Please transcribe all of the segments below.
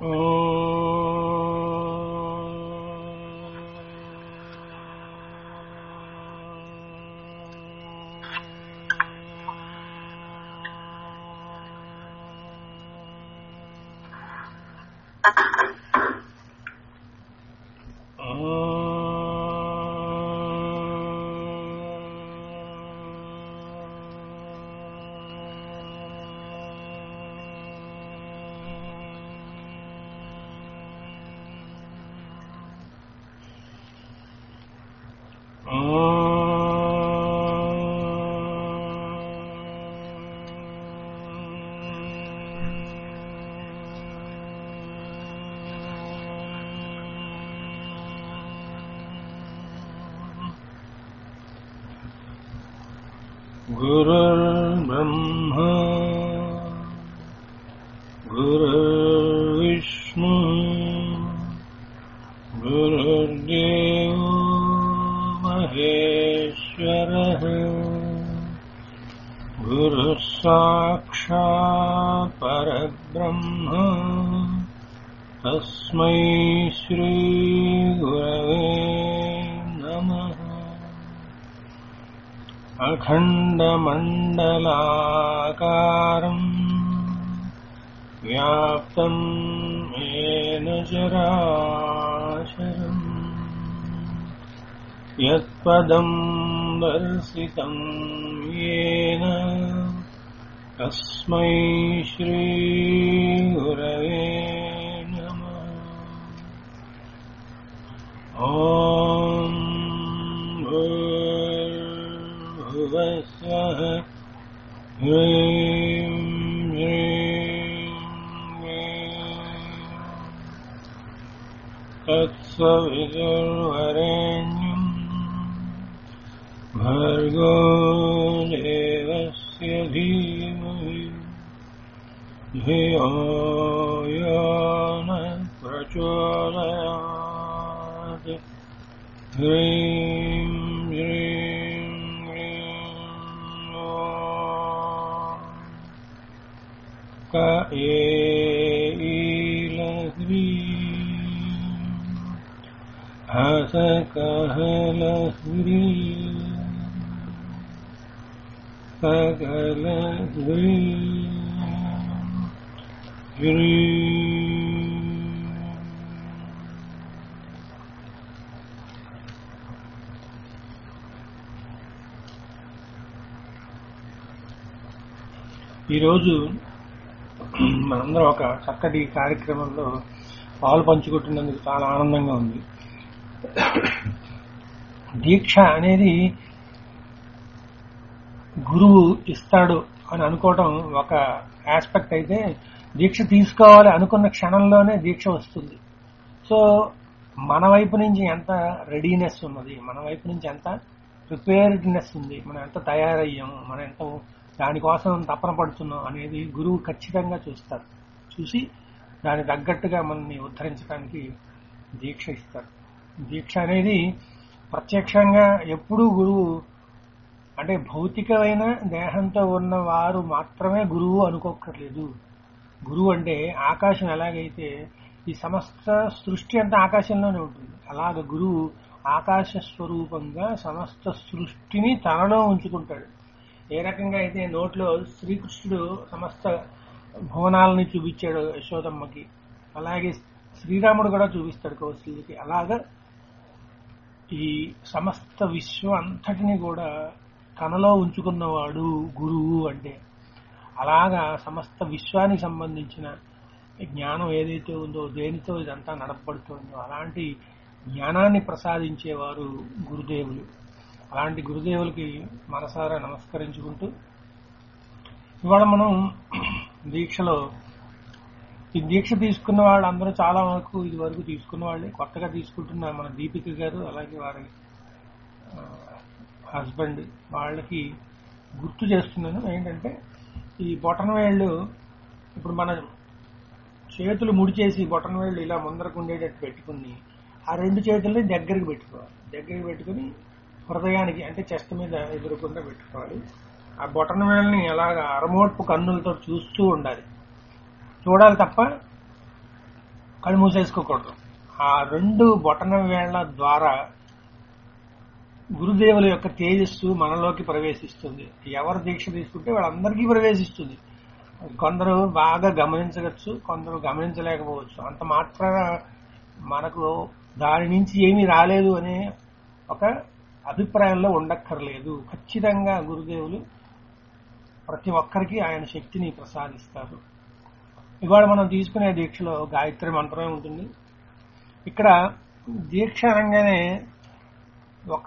गुरुर्ब्रह्मा गुरुर्विष्णु गुरुर्देवो महेश्वरः गुरुः साक्षात् परब्रह्म तस्मै श्रीगुरवे नमः अखण्डमण्डलाकारम् व्याप्तम् येन चराचरम् यत्पदम् दर्शितम् येन तस्मै श्रीगुरवे नमः ॐ भूर्भुवस्वः ह्रीं ह्रीं ह्रीं तत्सवितुर्वरेण्यम् भर्गो देवस्य धीमहि धियो यो न प्रचोदयात् ह्रीं ह्रीं ह्रीं ॐ क एलह्रीं हसकहलह्रीं सकलह्रीं ह्रीं ఈరోజు మనందరం ఒక చక్కటి కార్యక్రమంలో పాలు పంచుకుంటున్నందుకు చాలా ఆనందంగా ఉంది దీక్ష అనేది గురువు ఇస్తాడు అని అనుకోవటం ఒక ఆస్పెక్ట్ అయితే దీక్ష తీసుకోవాలి అనుకున్న క్షణంలోనే దీక్ష వస్తుంది సో మన వైపు నుంచి ఎంత రెడీనెస్ ఉన్నది మన వైపు నుంచి ఎంత ప్రిపేర్డ్నెస్ ఉంది మనం ఎంత తయారయ్యాము మనం ఎంత దానికోసం తపన పడుతున్నాం అనేది గురువు ఖచ్చితంగా చూస్తారు చూసి దానికి తగ్గట్టుగా మనల్ని ఉద్ధరించడానికి దీక్ష ఇస్తారు దీక్ష అనేది ప్రత్యక్షంగా ఎప్పుడూ గురువు అంటే భౌతికమైన దేహంతో ఉన్న వారు మాత్రమే గురువు అనుకోక్కర్లేదు గురువు అంటే ఆకాశం ఎలాగైతే ఈ సమస్త సృష్టి అంతా ఆకాశంలోనే ఉంటుంది అలాగ గురువు ఆకాశ స్వరూపంగా సమస్త సృష్టిని తనలో ఉంచుకుంటాడు ఏ రకంగా అయితే నోట్లో శ్రీకృష్ణుడు సమస్త భువనాలని చూపించాడు యశోదమ్మకి అలాగే శ్రీరాముడు కూడా చూపిస్తాడు కౌశల్యకి అలాగా ఈ సమస్త విశ్వం అంతటిని కూడా తనలో ఉంచుకున్నవాడు గురువు అంటే అలాగా సమస్త విశ్వానికి సంబంధించిన జ్ఞానం ఏదైతే ఉందో దేనితో ఇదంతా నడపబడుతుందో అలాంటి జ్ఞానాన్ని ప్రసాదించేవారు గురుదేవులు అలాంటి గురుదేవులకి మనసారా నమస్కరించుకుంటూ ఇవాళ మనం దీక్షలో ఈ దీక్ష తీసుకున్న వాళ్ళు అందరూ చాలా వరకు ఇది వరకు తీసుకున్న వాళ్ళే కొత్తగా తీసుకుంటున్న మన దీపిక గారు అలాగే వారి హస్బెండ్ వాళ్ళకి గుర్తు చేస్తున్నాను ఏంటంటే ఈ బొటన వేళ్ళు ఇప్పుడు మన చేతులు ముడిచేసి బొటన వేళ్ళు ఇలా ముందరకు ఉండేటట్టు పెట్టుకుని ఆ రెండు చేతుల్ని దగ్గరికి పెట్టుకోవాలి దగ్గరికి పెట్టుకుని హృదయానికి అంటే చెస్ట్ మీద ఎదురకుండా పెట్టుకోవాలి ఆ బొటన వేళ్ళని అలాగా అరమోట్పు కన్నులతో చూస్తూ ఉండాలి చూడాలి తప్ప కళ్ళు మూసేసుకోకూడదు ఆ రెండు బొటన వేళ్ల ద్వారా గురుదేవుల యొక్క తేజస్సు మనలోకి ప్రవేశిస్తుంది ఎవరు దీక్ష తీసుకుంటే వాళ్ళందరికీ ప్రవేశిస్తుంది కొందరు బాగా గమనించవచ్చు కొందరు గమనించలేకపోవచ్చు అంత మాత్రాన మనకు దాని నుంచి ఏమీ రాలేదు అనే ఒక అభిప్రాయంలో ఉండక్కర్లేదు ఖచ్చితంగా గురుదేవులు ప్రతి ఒక్కరికి ఆయన శక్తిని ప్రసాదిస్తారు ఇవాళ మనం తీసుకునే దీక్షలో గాయత్రి మంత్రమే ఉంటుంది ఇక్కడ దీక్ష అనగానే ఒక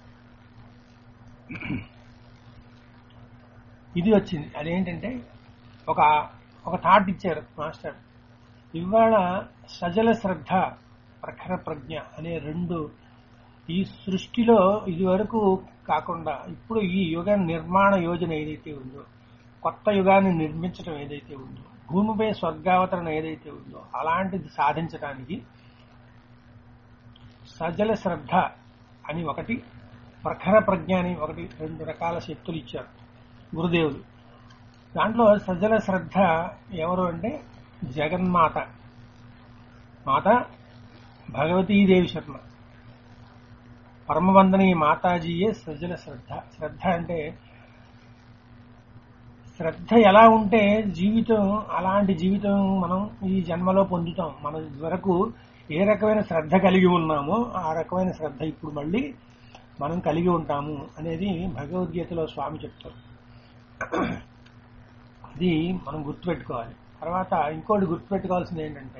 ఇది వచ్చింది అదేంటంటే ఒక ఒక థాట్ ఇచ్చారు మాస్టర్ ఇవాళ సజల శ్రద్ధ ప్రఖర ప్రజ్ఞ అనే రెండు ఈ సృష్టిలో ఇది వరకు కాకుండా ఇప్పుడు ఈ యుగ నిర్మాణ యోజన ఏదైతే ఉందో కొత్త యుగాన్ని నిర్మించడం ఏదైతే ఉందో భూమిపై స్వర్గావతరణ ఏదైతే ఉందో అలాంటిది సాధించడానికి సజల శ్రద్ధ అని ఒకటి ప్రఖర ప్రజ్ఞ అని ఒకటి రెండు రకాల శక్తులు ఇచ్చారు గురుదేవులు దాంట్లో సజ్జల శ్రద్ధ ఎవరు అంటే జగన్మాత మాత భగవతీదేవి శర్మ పరమవందనీ మాతాజీయే సజ్జల శ్రద్ధ శ్రద్ధ అంటే శ్రద్ధ ఎలా ఉంటే జీవితం అలాంటి జీవితం మనం ఈ జన్మలో పొందుతాం మన వరకు ఏ రకమైన శ్రద్ధ కలిగి ఉన్నామో ఆ రకమైన శ్రద్ధ ఇప్పుడు మళ్ళీ మనం కలిగి ఉంటాము అనేది భగవద్గీతలో స్వామి చెప్తారు అది మనం గుర్తుపెట్టుకోవాలి తర్వాత ఇంకోటి గుర్తుపెట్టుకోవాల్సింది ఏంటంటే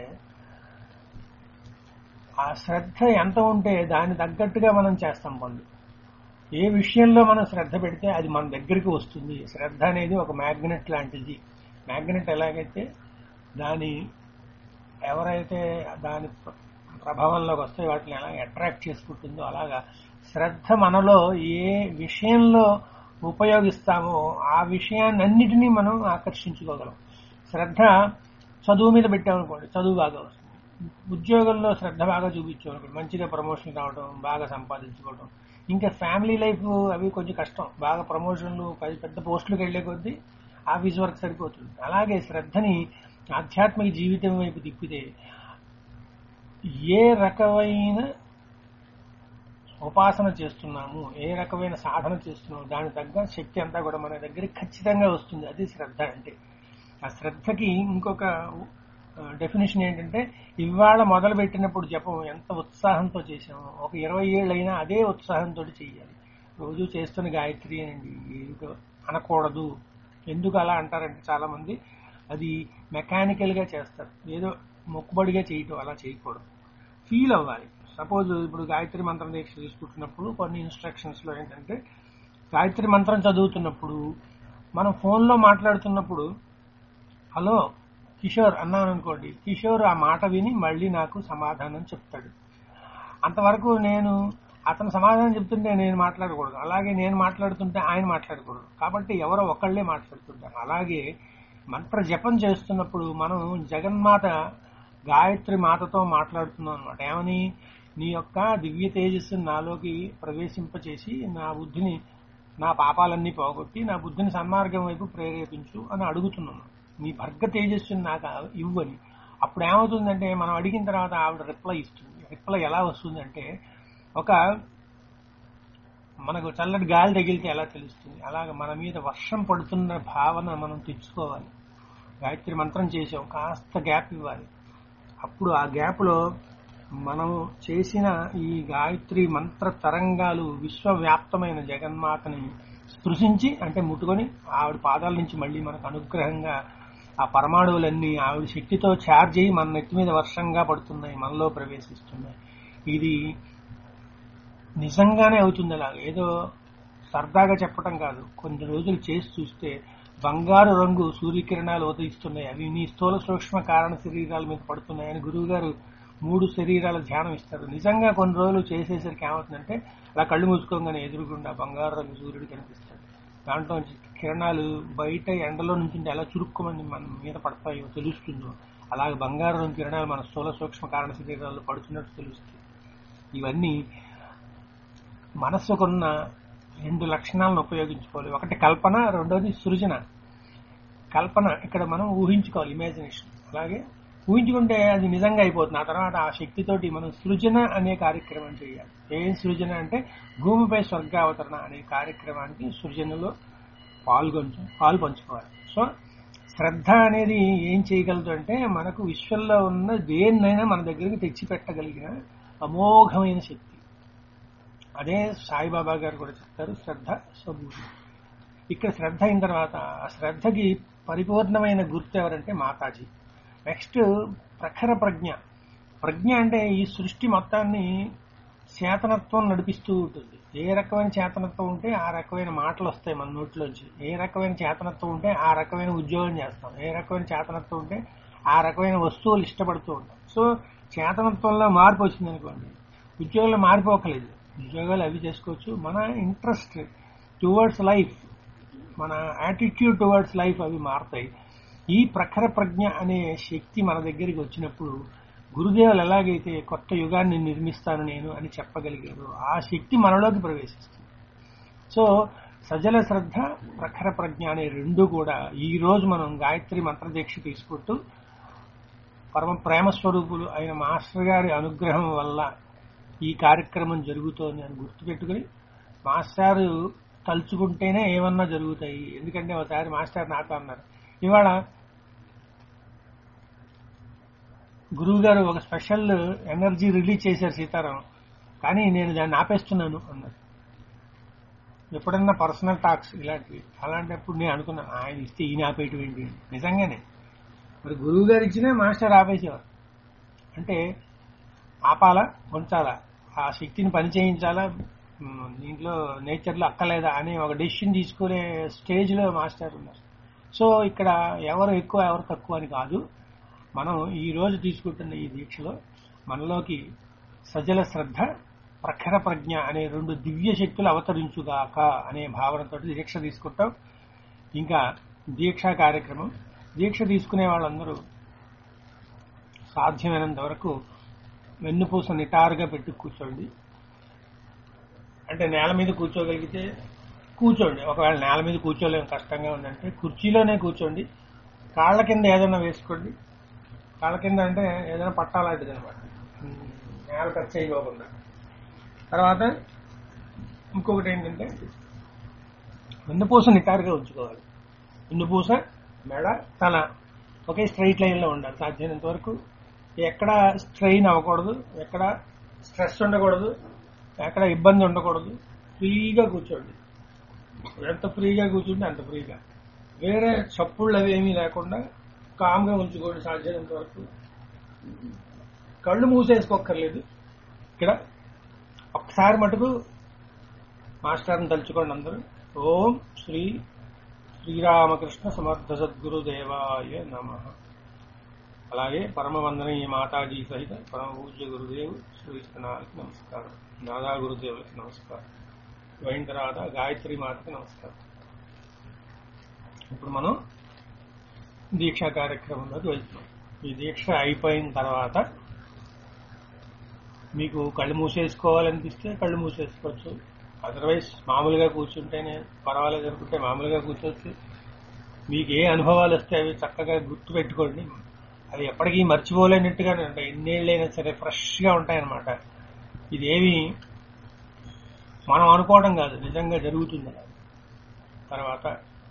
ఆ శ్రద్ధ ఎంత ఉంటే దాని తగ్గట్టుగా మనం చేస్తాం పనులు ఏ విషయంలో మనం శ్రద్ధ పెడితే అది మన దగ్గరికి వస్తుంది శ్రద్ధ అనేది ఒక మ్యాగ్నెట్ లాంటిది మ్యాగ్నెట్ ఎలాగైతే దాని ఎవరైతే దాని ప్ర- ప్రభావంలోకి వస్తే వాటిని ఎలా అట్రాక్ట్ చేసుకుంటుందో అలాగా శ్రద్ధ మనలో ఏ విషయంలో ఉపయోగిస్తామో ఆ విషయాన్ని అన్నిటినీ మనం ఆకర్షించుకోగలం శ్రద్ధ చదువు మీద పెట్టామనుకోండి చదువు బాగా వస్తుంది ఉద్యోగంలో శ్రద్ధ బాగా చూపించామనుకోండి మంచిగా ప్రమోషన్ రావడం బాగా సంపాదించుకోవడం ఇంకా ఫ్యామిలీ లైఫ్ అవి కొంచెం కష్టం బాగా ప్రమోషన్లు పెద్ద పెద్ద పోస్టులకు వెళ్లే కొద్దీ ఆఫీస్ వర్క్ సరిపోతుంది అలాగే శ్రద్ధని ఆధ్యాత్మిక జీవితం వైపు తిప్పితే ఏ రకమైన ఉపాసన చేస్తున్నాము ఏ రకమైన సాధన చేస్తున్నాము దాని తగ్గ శక్తి అంతా కూడా మన దగ్గరికి ఖచ్చితంగా వస్తుంది అది శ్రద్ధ అంటే ఆ శ్రద్ధకి ఇంకొక డెఫినేషన్ ఏంటంటే ఇవాళ మొదలు పెట్టినప్పుడు జపం ఎంత ఉత్సాహంతో చేసామో ఒక ఇరవై ఏళ్ళైనా అదే ఉత్సాహంతో చేయాలి రోజు చేస్తున్న గాయత్రి అనండి ఏదో అనకూడదు ఎందుకు అలా అంటారంటే చాలా మంది అది మెకానికల్ గా చేస్తారు ఏదో మొక్కుబడిగా చేయటం అలా చేయకూడదు ఫీల్ అవ్వాలి సపోజ్ ఇప్పుడు గాయత్రి మంత్రం దీక్ష తీసుకుంటున్నప్పుడు కొన్ని ఇన్స్ట్రక్షన్స్ లో ఏంటంటే గాయత్రి మంత్రం చదువుతున్నప్పుడు మనం ఫోన్ లో మాట్లాడుతున్నప్పుడు హలో కిషోర్ అన్నాను అనుకోండి కిషోర్ ఆ మాట విని మళ్ళీ నాకు సమాధానం చెప్తాడు అంతవరకు నేను అతను సమాధానం చెప్తుంటే నేను మాట్లాడకూడదు అలాగే నేను మాట్లాడుతుంటే ఆయన మాట్లాడకూడదు కాబట్టి ఎవరో ఒకళ్ళే మాట్లాడుతుంటారు అలాగే మంత్ర జపం చేస్తున్నప్పుడు మనం జగన్మాత గాయత్రి మాతతో మాట్లాడుతున్నాం అనమాట ఏమని నీ యొక్క దివ్య తేజస్సుని నాలోకి ప్రవేశింపచేసి నా బుద్ధిని నా పాపాలన్నీ పోగొట్టి నా బుద్ధిని సన్మార్గం వైపు ప్రేరేపించు అని అడుగుతున్నాను నీ భర్గ తేజస్సుని నాకు ఇవ్వని అప్పుడు ఏమవుతుందంటే మనం అడిగిన తర్వాత ఆవిడ రిప్లై ఇస్తుంది రిప్లై ఎలా వస్తుందంటే ఒక మనకు చల్లటి గాలి తగిలితే ఎలా తెలుస్తుంది అలాగ మన మీద వర్షం పడుతున్న భావన మనం తెచ్చుకోవాలి గాయత్రి మంత్రం చేసాం కాస్త గ్యాప్ ఇవ్వాలి అప్పుడు ఆ గ్యాప్ లో మనం చేసిన ఈ గాయత్రి మంత్ర తరంగాలు విశ్వవ్యాప్తమైన జగన్మాతని స్పృశించి అంటే ముట్టుకొని ఆవిడ పాదాల నుంచి మళ్ళీ మనకు అనుగ్రహంగా ఆ పరమాణువులన్నీ ఆవిడ శక్తితో ఛార్జ్ అయ్యి మన నెత్తి మీద వర్షంగా పడుతున్నాయి మనలో ప్రవేశిస్తున్నాయి ఇది నిజంగానే అవుతుంది అలా ఏదో సరదాగా చెప్పటం కాదు కొన్ని రోజులు చేసి చూస్తే బంగారు రంగు సూర్యకిరణాలు ఉదయిస్తున్నాయి అవి నీ స్థూల సూక్ష్మ కారణ శరీరాల మీద పడుతున్నాయని గురువు గారు మూడు శరీరాల ధ్యానం ఇస్తారు నిజంగా కొన్ని రోజులు చేసేసరికి ఏమవుతుందంటే అలా కళ్ళు మూసుకోగానే ఎదురుగుండా బంగారు రంగు సూర్యుడు కనిపిస్తాడు దాంట్లో నుంచి కిరణాలు బయట ఎండలో నుంచి ఎలా చురుక్కుమని మన మీద పడతాయో తెలుస్తుందో అలాగే బంగారు రంగు కిరణాలు మన స్థూల సూక్ష్మ కారణ శరీరాల్లో పడుతున్నట్టు తెలుస్తాయి ఇవన్నీ మనస్సుకున్న రెండు లక్షణాలను ఉపయోగించుకోవాలి ఒకటి కల్పన రెండోది సృజన కల్పన ఇక్కడ మనం ఊహించుకోవాలి ఇమాజినేషన్ అలాగే ఊహించుకుంటే అది నిజంగా అయిపోతుంది ఆ తర్వాత ఆ శక్తితోటి మనం సృజన అనే కార్యక్రమం చేయాలి ఏం సృజన అంటే భూమిపై స్వర్గావతరణ అనే కార్యక్రమానికి సృజనలో పాల్గొంచు పాలు పంచుకోవాలి సో శ్రద్ధ అనేది ఏం చేయగలదు అంటే మనకు విశ్వంలో ఉన్న దేన్నైనా మన దగ్గరికి తెచ్చిపెట్టగలిగిన అమోఘమైన శక్తి అదే సాయిబాబా గారు కూడా చెప్తారు శ్రద్ధ స్వభూతి ఇక్కడ శ్రద్ధ అయిన తర్వాత ఆ శ్రద్ధకి పరిపూర్ణమైన గుర్తు ఎవరంటే మాతాజీ నెక్స్ట్ ప్రఖర ప్రజ్ఞ ప్రజ్ఞ అంటే ఈ సృష్టి మొత్తాన్ని చేతనత్వం నడిపిస్తూ ఉంటుంది ఏ రకమైన చేతనత్వం ఉంటే ఆ రకమైన మాటలు వస్తాయి మన నోట్లోంచి ఏ రకమైన చేతనత్వం ఉంటే ఆ రకమైన ఉద్యోగం చేస్తాం ఏ రకమైన చేతనత్వం ఉంటే ఆ రకమైన వస్తువులు ఇష్టపడుతూ ఉంటాం సో చేతనత్వంలో మార్పు వచ్చింది అనుకోండి ఉద్యోగాలు మారిపోకలేదు ఉద్యోగాలు అవి చేసుకోవచ్చు మన ఇంట్రెస్ట్ టువర్డ్స్ లైఫ్ మన యాటిట్యూడ్ టువర్డ్స్ లైఫ్ అవి మారుతాయి ఈ ప్రఖర ప్రజ్ఞ అనే శక్తి మన దగ్గరికి వచ్చినప్పుడు గురుదేవులు ఎలాగైతే కొత్త యుగాన్ని నిర్మిస్తాను నేను అని చెప్పగలిగారు ఆ శక్తి మనలోకి ప్రవేశిస్తుంది సో సజల శ్రద్ధ ప్రఖర ప్రజ్ఞ అనే రెండు కూడా ఈ రోజు మనం గాయత్రి మంత్రదీక్ష తీసుకుంటూ పరమ ప్రేమ స్వరూపులు అయిన మాస్టర్ గారి అనుగ్రహం వల్ల ఈ కార్యక్రమం జరుగుతోంది అని గుర్తుపెట్టుకుని మాస్టారు తలుచుకుంటేనే ఏమన్నా జరుగుతాయి ఎందుకంటే ఒకసారి మాస్టర్ నాతో అన్నారు ఇవాళ గురువు గారు ఒక స్పెషల్ ఎనర్జీ రిలీజ్ చేశారు సీతారాం కానీ నేను దాన్ని ఆపేస్తున్నాను అన్నారు ఎప్పుడన్నా పర్సనల్ టాక్స్ ఇలాంటివి అలాంటప్పుడు నేను అనుకున్నాను ఆయన ఇస్తే ఈయన ఆపేయటం ఏంటి నిజంగానే మరి గురువు గారు ఇచ్చినా మాస్టర్ ఆపేసేవారు అంటే ఆపాలా ఉంచాలా ఆ శక్తిని పని చేయించాలా ఉమ్, దీంట్లో నేచర్లో అక్కలేదా అనే ఒక డెసిషన్ తీసుకునే స్టేజ్ లో మాస్టర్ ఉన్నారు సో ఇక్కడ ఎవరు ఎక్కువ ఎవరు తక్కువ అని కాదు మనం ఈ రోజు తీసుకుంటున్న ఈ దీక్షలో మనలోకి సజల శ్రద్ధ ప్రఖర ప్రజ్ఞ అనే రెండు దివ్య శక్తులు అవతరించుగాక అనే భావనతో దీక్ష తీసుకుంటాం ఇంకా దీక్షా కార్యక్రమం దీక్ష తీసుకునే వాళ్ళందరూ సాధ్యమైనంత వరకు వెన్నుపూస నిటారుగా పెట్టి కూర్చోండి అంటే నేల మీద కూర్చోగలిగితే కూర్చోండి ఒకవేళ నేల మీద కూర్చోలేము కష్టంగా ఉందంటే కుర్చీలోనే కూర్చోండి కాళ్ళ కింద ఏదైనా వేసుకోండి కాళ్ళ కింద అంటే ఏదైనా పట్టాలాంటిది అనమాట నేల టచ్ చేయకోకుండా తర్వాత ఇంకొకటి ఏంటంటే వెన్నుపూస నిటారుగా ఉంచుకోవాలి వెన్నుపూస మెడ తల ఒకే స్ట్రైట్ లైన్ లో ఉండాలి సాధ్యమైనంత వరకు ఎక్కడ స్ట్రెయిన్ అవ్వకూడదు ఎక్కడ స్ట్రెస్ ఉండకూడదు ఎక్కడ ఇబ్బంది ఉండకూడదు ఫ్రీగా కూర్చోండి ఎంత ఫ్రీగా కూర్చుంటే అంత ఫ్రీగా వేరే చప్పుళ్ళు అవి ఏమీ లేకుండా కామ్గా ఉంచుకోండి సాధ్యమైనంత వరకు కళ్ళు మూసేసుకోక్కర్లేదు ఇక్కడ ఒక్కసారి మటుకు మాస్టర్ని తలుచుకోండి అందరూ ఓం శ్రీ శ్రీరామకృష్ణ సమర్థ సద్గురు దేవాయ నమ అలాగే పరమ వందనీయ మాతాజీ సహిత పరమ పూజ్య గురుదేవు శ్రీ విశ్వనాథ్కి నమస్కారం నాదా గురుదేవులకి నమస్కారం అయిన తర్వాత గాయత్రి మాతకి నమస్కారం ఇప్పుడు మనం దీక్షా కార్యక్రమంలోకి వెళ్తున్నాం ఈ దీక్ష అయిపోయిన తర్వాత మీకు కళ్ళు మూసేసుకోవాలనిపిస్తే కళ్ళు మూసేసుకోవచ్చు అదర్వైజ్ మామూలుగా కూర్చుంటేనే పర్వాలేదు అనుకుంటే మామూలుగా కూర్చోవచ్చు మీకు ఏ అనుభవాలు వస్తే అవి చక్కగా గుర్తు పెట్టుకోండి అవి ఎప్పటికీ మర్చిపోలేనట్టుగానే ఉంటాయి ఎన్నేళ్ళైనా సరే ఫ్రెష్గా ఉంటాయన్నమాట ఇదేమి మనం అనుకోవడం కాదు నిజంగా జరుగుతుంది అలా. తర్వాత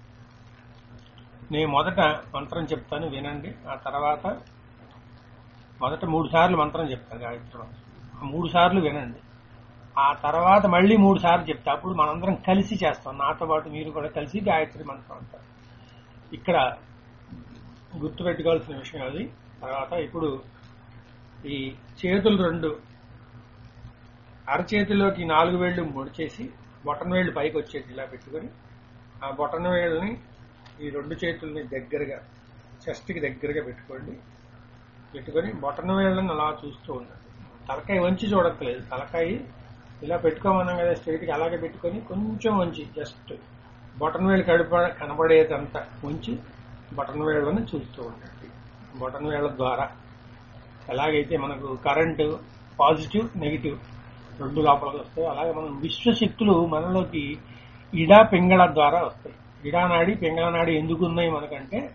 నేను మొదట మంత్రం చెప్తాను వినండి ఆ తర్వాత మొదట మూడు సార్లు మంత్రం చెప్తాను గాయత్రి మంత్రం ఆ మూడు సార్లు వినండి ఆ తర్వాత మళ్ళీ మూడు సార్లు చెప్తా అప్పుడు మనందరం కలిసి చేస్తాం నాతో పాటు మీరు కూడా కలిసి గాయత్రి మంత్రం అంటారు ఇక్కడ గుర్తుపెట్టుకోవాల్సిన విషయం అది తర్వాత ఇప్పుడు ఈ చేతులు రెండు అరచేతిలోకి నాలుగు వేళ్లు ముడిచేసి బొటన వేళ్ళు పైకి వచ్చేది ఇలా పెట్టుకొని ఆ బొటన వేళ్ళని ఈ రెండు చేతుల్ని దగ్గరగా చెస్ట్కి దగ్గరగా పెట్టుకోండి పెట్టుకొని బొటన వేళ్ళని అలా చూస్తూ ఉండండి తలకాయ వంచి చూడక్కలేదు తలకాయ ఇలా పెట్టుకోమన్నాం కదా స్ట్రైట్గా అలాగే పెట్టుకొని కొంచెం వంచి జస్ట్ బొటన వేలు కడిప కనబడేదంతా ఉంచి బటన్ వేళ్ళని చూస్తూ ఉండండి బటన్ వేళ్ల ద్వారా ఎలాగైతే మనకు కరెంటు పాజిటివ్ నెగిటివ్ రెండు లోపలికి వస్తాయి అలాగే మనం విశ్వశక్తులు మనలోకి ఇడా పింగళ ద్వారా వస్తాయి ఇడా నాడి పింగళ నాడి ఎందుకు ఉన్నాయి మనకంటే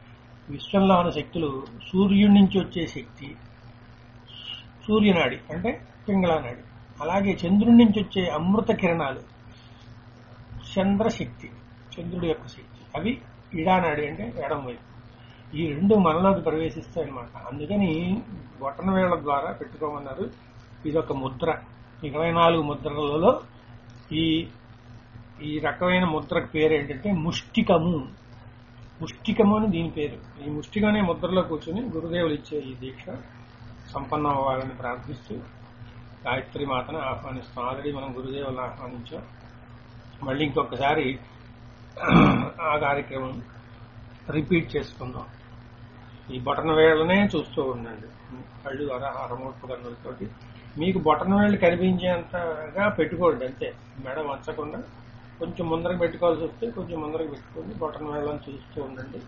విశ్వంలో ఉన్న శక్తులు సూర్యుడి నుంచి వచ్చే శక్తి సూర్యనాడి అంటే పింగళానాడి అలాగే చంద్రుడి నుంచి వచ్చే అమృత కిరణాలు చంద్రశక్తి చంద్రుడి యొక్క శక్తి అవి ఇడానాడి అంటే ఎడం వైపు ఈ రెండు మనలోకి ప్రవేశిస్తాయి అన్నమాట అందుకని బొటన వేళ్ల ద్వారా పెట్టుకోమన్నారు ఇదొక ముద్ర ఇరవై నాలుగు ముద్రలలో ఈ ఈ రకమైన ముద్రకు పేరు ఏంటంటే ముష్టికము ముష్టికము అని దీని పేరు ఈ ముష్టిక అనే ముద్రలో కూర్చొని గురుదేవులు ఇచ్చే ఈ దీక్ష సంపన్నం అవ్వాలని ప్రార్థిస్తూ గాయత్రి మాతను ఆహ్వానిస్తాం ఆల్రెడీ మనం గురుదేవులను ఆహ్వానించాం మళ్ళీ ఇంకొకసారి ఆ కార్యక్రమం రిపీట్ చేసుకుందాం ఈ బొటన వేళ్ళనే చూస్తూ ఉండండి కళ్ళు ద్వారా హరమూర్పు కన్నులతోటి మీకు బొటన వేళ్ళు కనిపించేంతగా పెట్టుకోండి అంతే మెడ వంచకుండా కొంచెం ముందరకు పెట్టుకోవాల్సి వస్తే కొంచెం ముందరకు పెట్టుకోండి బొటన వేళ్ళని చూస్తూ ఉండండి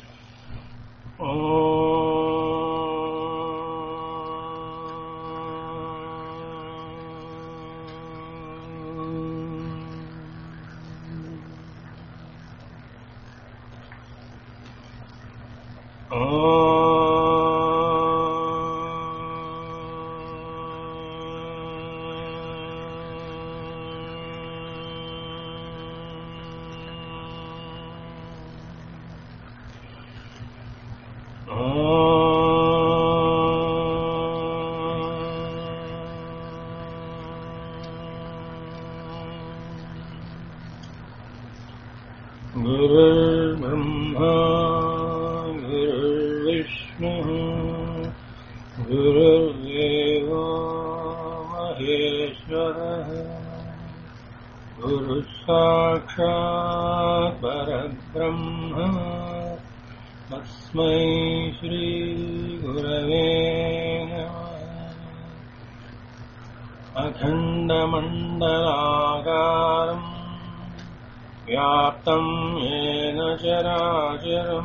गुरुर्ब्रह्मा गुरुर्विष्णुः गुरुर्देवो महेश्वरः गुरुः साक्षात् परब्रह्म तस्मै श्रीगुरवे नमः अखण्डमण्डलाकारम् व्याप्तम् येन चराचरम्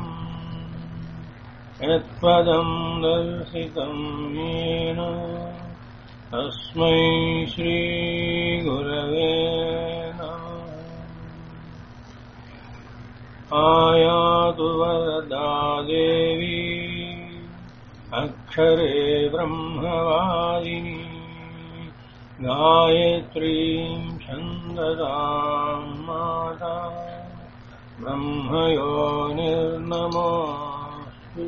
यत्पदम् दर्शितम् येन तस्मै श्रीगुरवे नमः आयातु वरदा देवी अक्षरे ब्रह्मवादिनी गायत्रीम् छन्ददाम् माता ब्रह्मयो నిర్నమోऽस्तु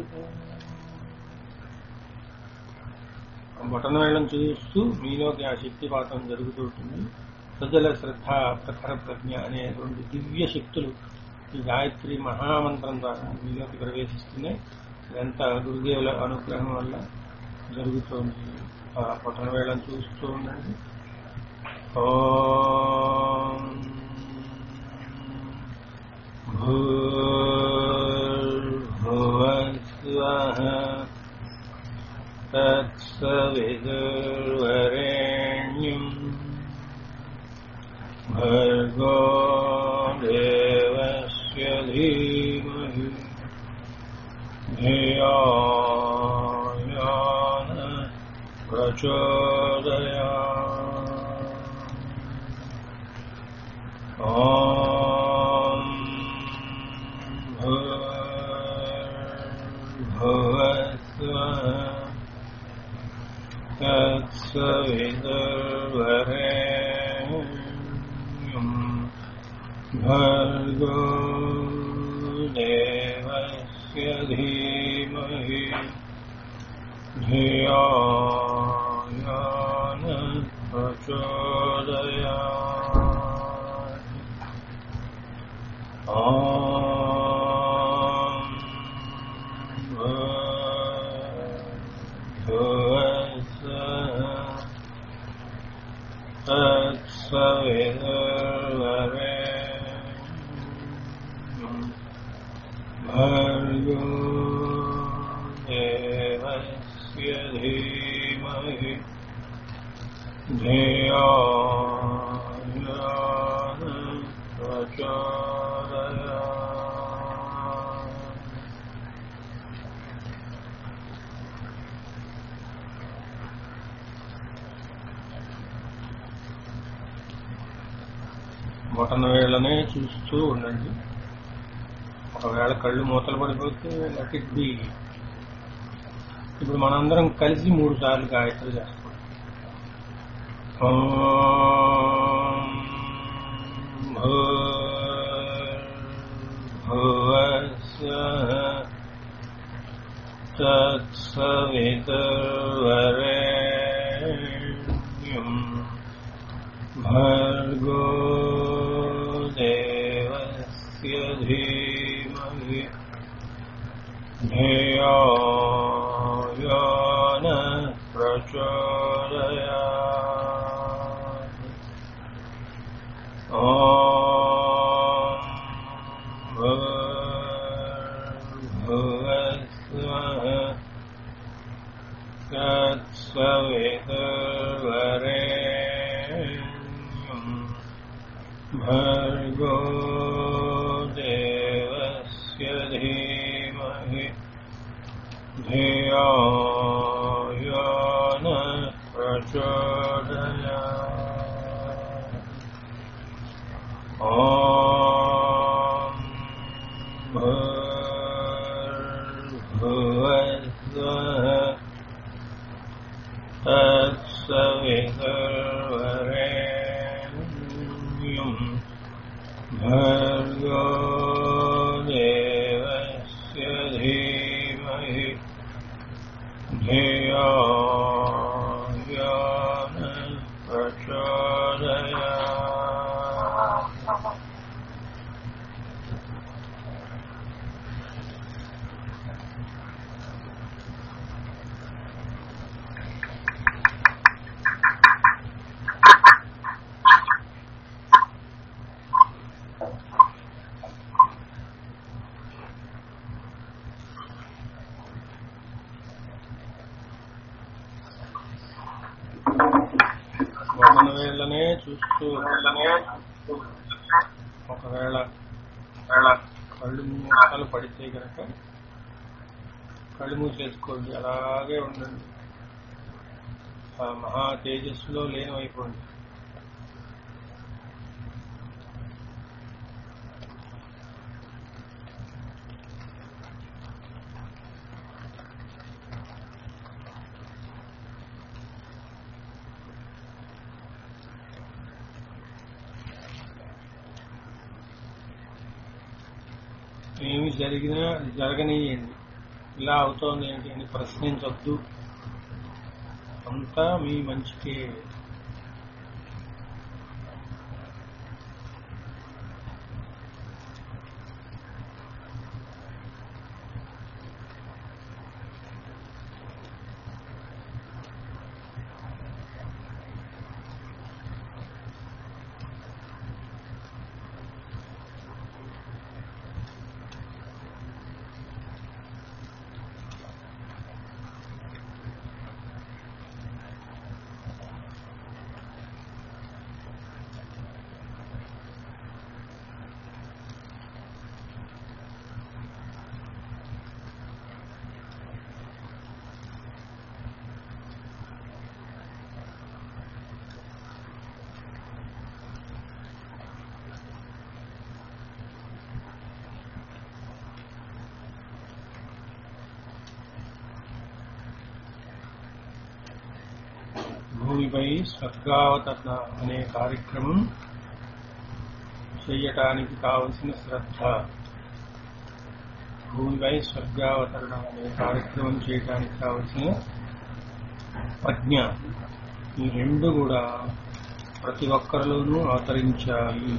బొటన వేళం చూస్తూ మీలోకి ఆ శక్తిపాతం జరుగుతూ ఉంటుంది సజ్జల శ్రద్ధ ప్రఖర ప్రజ్ఞ అనే రెండు దివ్య శక్తులు ఈ గాయత్రి మహామంత్రం ద్వారా మీలోకి ప్రవేశిస్తున్నాయి ఇదంతా గురుదేవుల అనుగ్రహం వల్ల జరుగుతోంది ఆ పఠన వేళను చూస్తూ ఉండండి ఓం భూర్భువస్వః తత్సవిదుర్వరేణ్యం భర్గో దేవస్య ధీమహి ధియో యో న ప్రచోదయా ॐ भुवस्वः तत्सवितुर्वरेण्यम् भर्गो देवस्य धीमहि धियो यो न प्रचोदयात् ॐ भुवस्वः तत्सवितुर्वरेण्यम् भर्गो देवस्य धीमहि धियो यो न प्रचोदयात् బొటన వేళ్ళనే చూస్తూ ఉండండి ఒకవేళ కళ్ళు మూతలు పడిపోతే లెట్ ఇట్ బి ఇప్పుడు మనందరం కలిసి మూడు సార్లు గాయత్రి చేస్తాం ఓం భూర్భువస్సః తత్సవితుర్వరేణ్యం భర్గో దేవస్య ధీమహి ధియో యో నః ప్రచోదయాత్ ఓం భూర్భువస్సః తత్సవితుర్వరేణ్యం భర్గో దేవస్య ధీమహి ధియో యో నః ప్రచోదయాత్ ఓం భూర్భువస్సః తత్సవితుర్వరేణ్యం భర్గో దేవస్య ధీమహి ధియో యో నః ప్రచోదయాత్ బొమ్మల వేళ్ళనే చూస్తూ ఒకవేళ కళ్ళు మూసాలు పడితే కనుక కళ్ళు మూసేసుకోండి అలాగే ఉండండి ఆ మహా తేజస్సులో లీనమైపోండి ఏమి జరిగినా అది జరగనీయండి ఇలా అవుతోంది ఏంటి అని ప్రశ్నించొద్దు అంతా మీ మంచికే భూమిపై స్వర్గావతరణ అనే కార్యక్రమం చేయటానికి కావలసిన శ్రద్ధ భూమిపై స్వర్గావతరణ అనే కార్యక్రమం చేయడానికి కావలసిన ప్రజ్ఞ ఈ రెండు కూడా ప్రతి ఒక్కరిలోనూ అవతరించాలి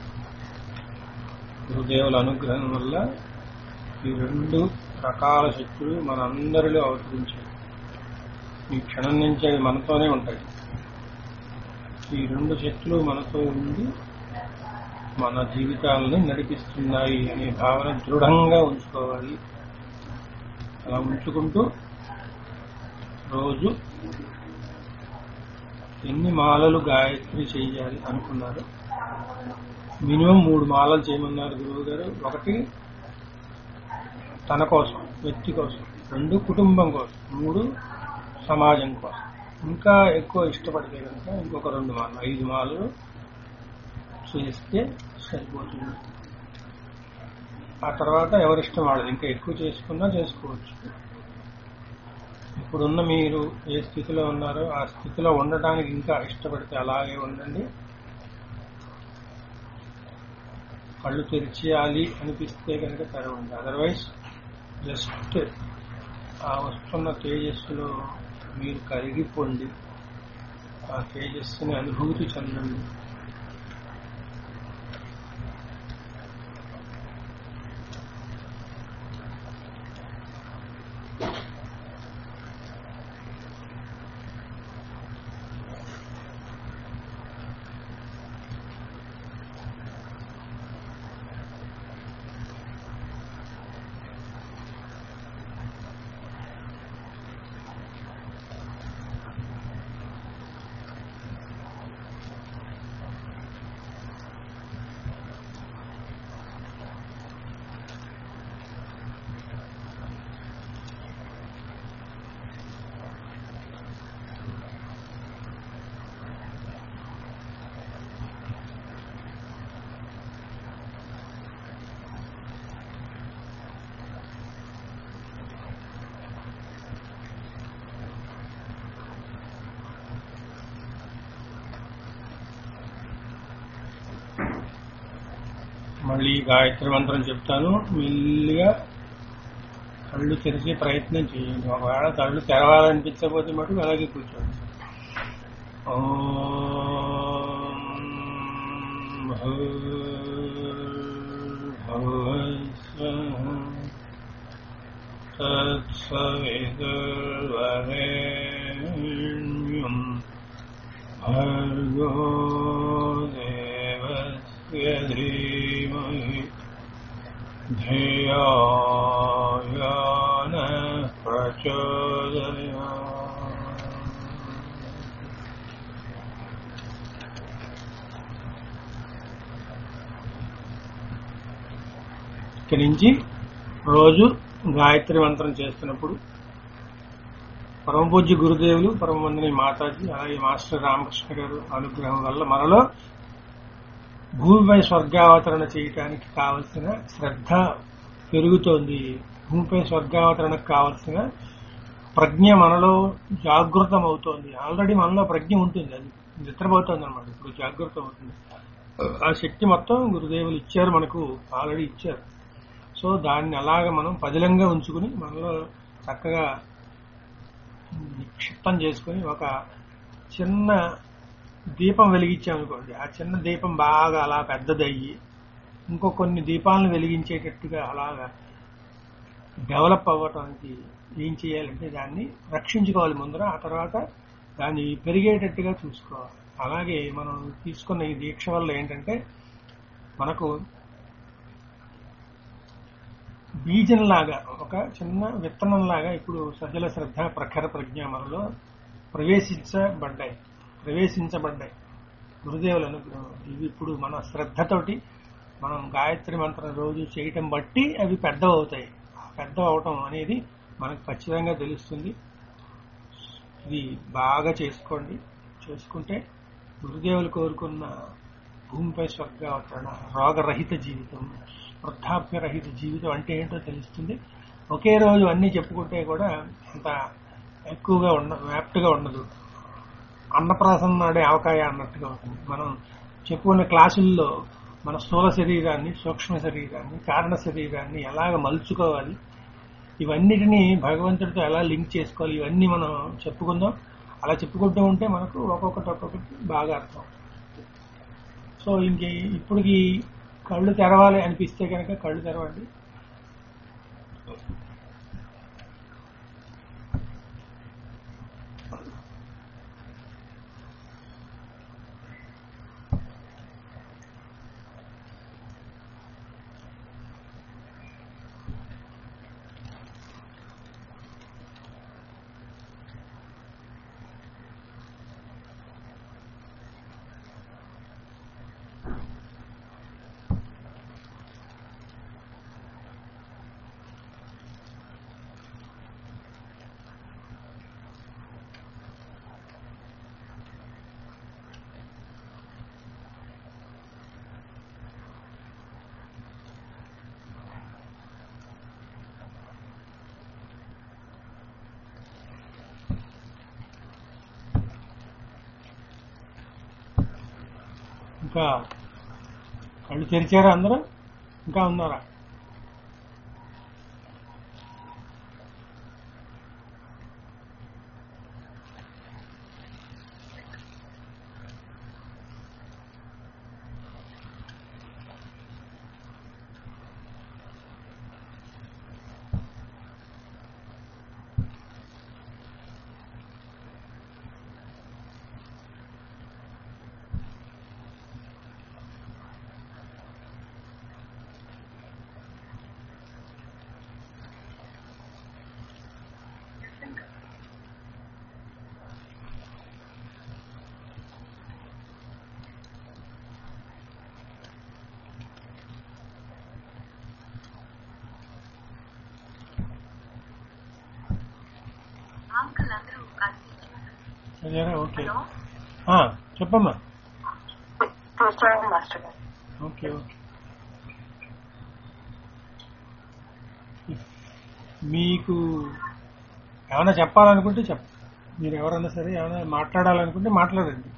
గురుదేవుల అనుగ్రహం వల్ల ఈ రెండు రకాల శక్తులు మనందరిలో అవతరించాయి ఈ క్షణం నుంచి అవి మనతోనే ఉంటాయి ఈ రెండు శక్తులు మనతో ఉండి మన జీవితాలను నడిపిస్తున్నాయి అనే భావన దృఢంగా ఉంచుకోవాలి అలా ఉంచుకుంటూ రోజు ఎన్ని మాలలు గాయత్రి చేయాలి అనుకున్నారు మినిమం మూడు మాలలు చేయమన్నారు గురువు గారు ఒకటి తన కోసం వ్యక్తి కోసం రెండు కుటుంబం కోసం మూడు సమాజం కోసం ఇంకా ఎక్కువ ఇష్టపడితే కనుక ఇంకొక రెండు మాలలు ఐదు మాలలు చేస్తే సరిపోతుంది ఆ తర్వాత ఎవరిష్టం వాళ్ళది ఇంకా ఎక్కువ చేసుకున్నా చేసుకోవచ్చు ఇప్పుడున్న మీరు ఏ స్థితిలో ఉన్నారో ఆ స్థితిలో ఉండటానికి ఇంకా ఇష్టపడితే అలాగే ఉండండి కళ్ళు తెరిచేయాలి అనిపిస్తే కనుక తెరవండి అదర్వైజ్ జస్ట్ ఆ వస్తున్న తేజస్సులో మీరు కరిగిపోండి ఆ తేజస్సుని అనుభూతి చెందండి మళ్ళీ గాయత్రి మంత్రం చెప్తాను మెల్లిగా కళ్ళు తెరిచే ప్రయత్నం చేయండి ఒకవేళ కళ్ళు తెరవాలనిపించకపోతే మటుకు అలాగే కూర్చోండి ఓం భూర్భువస్వః తత్సవితుర్వరేణ్యం భర్గో దేవస్య ధీమహి ధియో యో నః ప్రచోదయాత్. ఇక్కడి నుంచి రోజు గాయత్రి మంత్రం చేస్తున్నప్పుడు పరమపూజ్య గురుదేవులు పరమవందని మాతాజీ అలాగే మాస్టర్ రామకృష్ణ గారు అనుగ్రహం వల్ల మనలో భూమిపై స్వర్గావతరణ చేయటానికి కావలసిన శ్రద్ధ పెరుగుతోంది భూమిపై స్వర్గావతరణకు కావలసిన ప్రజ్ఞ మనలో జాగృతం అవుతోంది ఆల్రెడీ మనలో ప్రజ్ఞ ఉంటుంది అది నిద్రపోతుంది అనమాట ఇప్పుడు జాగృతం అవుతుంది ఆ శక్తి మొత్తం గురుదేవులు ఇచ్చారు మనకు ఆల్రెడీ ఇచ్చారు సో దాన్ని అలాగ మనం పదిలంగా ఉంచుకుని మనలో చక్కగా నిక్షిప్తం చేసుకుని ఒక చిన్న దీపం వెలిగించామనుకోండి ఆ చిన్న దీపం బాగా అలా పెద్దదయ్యి ఇంకో కొన్ని దీపాలను వెలిగించేటట్టుగా అలాగా డెవలప్ అవ్వటానికి ఏం చేయాలంటే దాన్ని రక్షించుకోవాలి ముందర ఆ తర్వాత దాన్ని పెరిగేటట్టుగా చూసుకోవాలి అలాగే మనం తీసుకున్న ఈ దీక్ష వల్ల ఏంటంటే మనకు బీజంలాగా ఒక చిన్న విత్తనంలాగా ఇప్పుడు సజ్జల శ్రద్ధ ప్రఖర ప్రజ్ఞ మనలో ప్రవేశించబడ్డాయి ప్రవేశించబడ్డాయి గురుదేవుల అనుగ్రహం ఇవి ఇప్పుడు మన శ్రద్ధతోటి మనం గాయత్రి మంత్రం రోజు చేయటం బట్టి అవి పెద్ద అవుతాయి ఆ పెద్ద అవటం అనేది మనకు ఖచ్చితంగా తెలుస్తుంది ఇది బాగా చేసుకోండి చేసుకుంటే గురుదేవులు కోరుకున్న భూమిపై స్వర్గావతరణ రోగరహిత జీవితం వృద్ధాప్యరహిత జీవితం అంటే ఏంటో తెలుస్తుంది ఒకే రోజు అన్ని చెప్పుకుంటే కూడా అంత ఎక్కువగా ఉండ వ్యాప్ట్గా ఉండదు అన్నప్రాసం నాడే అవకాయ అన్నట్టుగా ఉంటుంది మనం చెప్పుకున్న క్లాసుల్లో మన స్థూల శరీరాన్ని సూక్ష్మ శరీరాన్ని కారణ శరీరాన్ని ఎలాగ మలుచుకోవాలి ఇవన్నిటినీ భగవంతుడితో ఎలా లింక్ చేసుకోవాలి ఇవన్నీ మనం చెప్పుకుందాం అలా చెప్పుకుంటూ ఉంటే మనకు ఒక్కొక్కటి ఒక్కొక్కటి బాగా అర్థం సో ఇంక ఇప్పటికి కళ్ళు తెరవాలి అనిపిస్తే కనుక కళ్ళు తెరవండి ఇంకా కళ్ళు తెరిచారా అందరూ ఇంకా ఉన్నారా అంకుల్ అందరూ కలిసి సరేనా ఓకే హలో ఆ, చెప్పమ్మా కూర్చోండి మాస్టర్ గారు ఓకే ఓకే మీకు ఏమైనా చెప్పాలనుకుంటే చెప్ప మీరు ఎవరన్నా సరే ఏమైనా మాట్లాడాలనుకుంటే మాట్లాడండి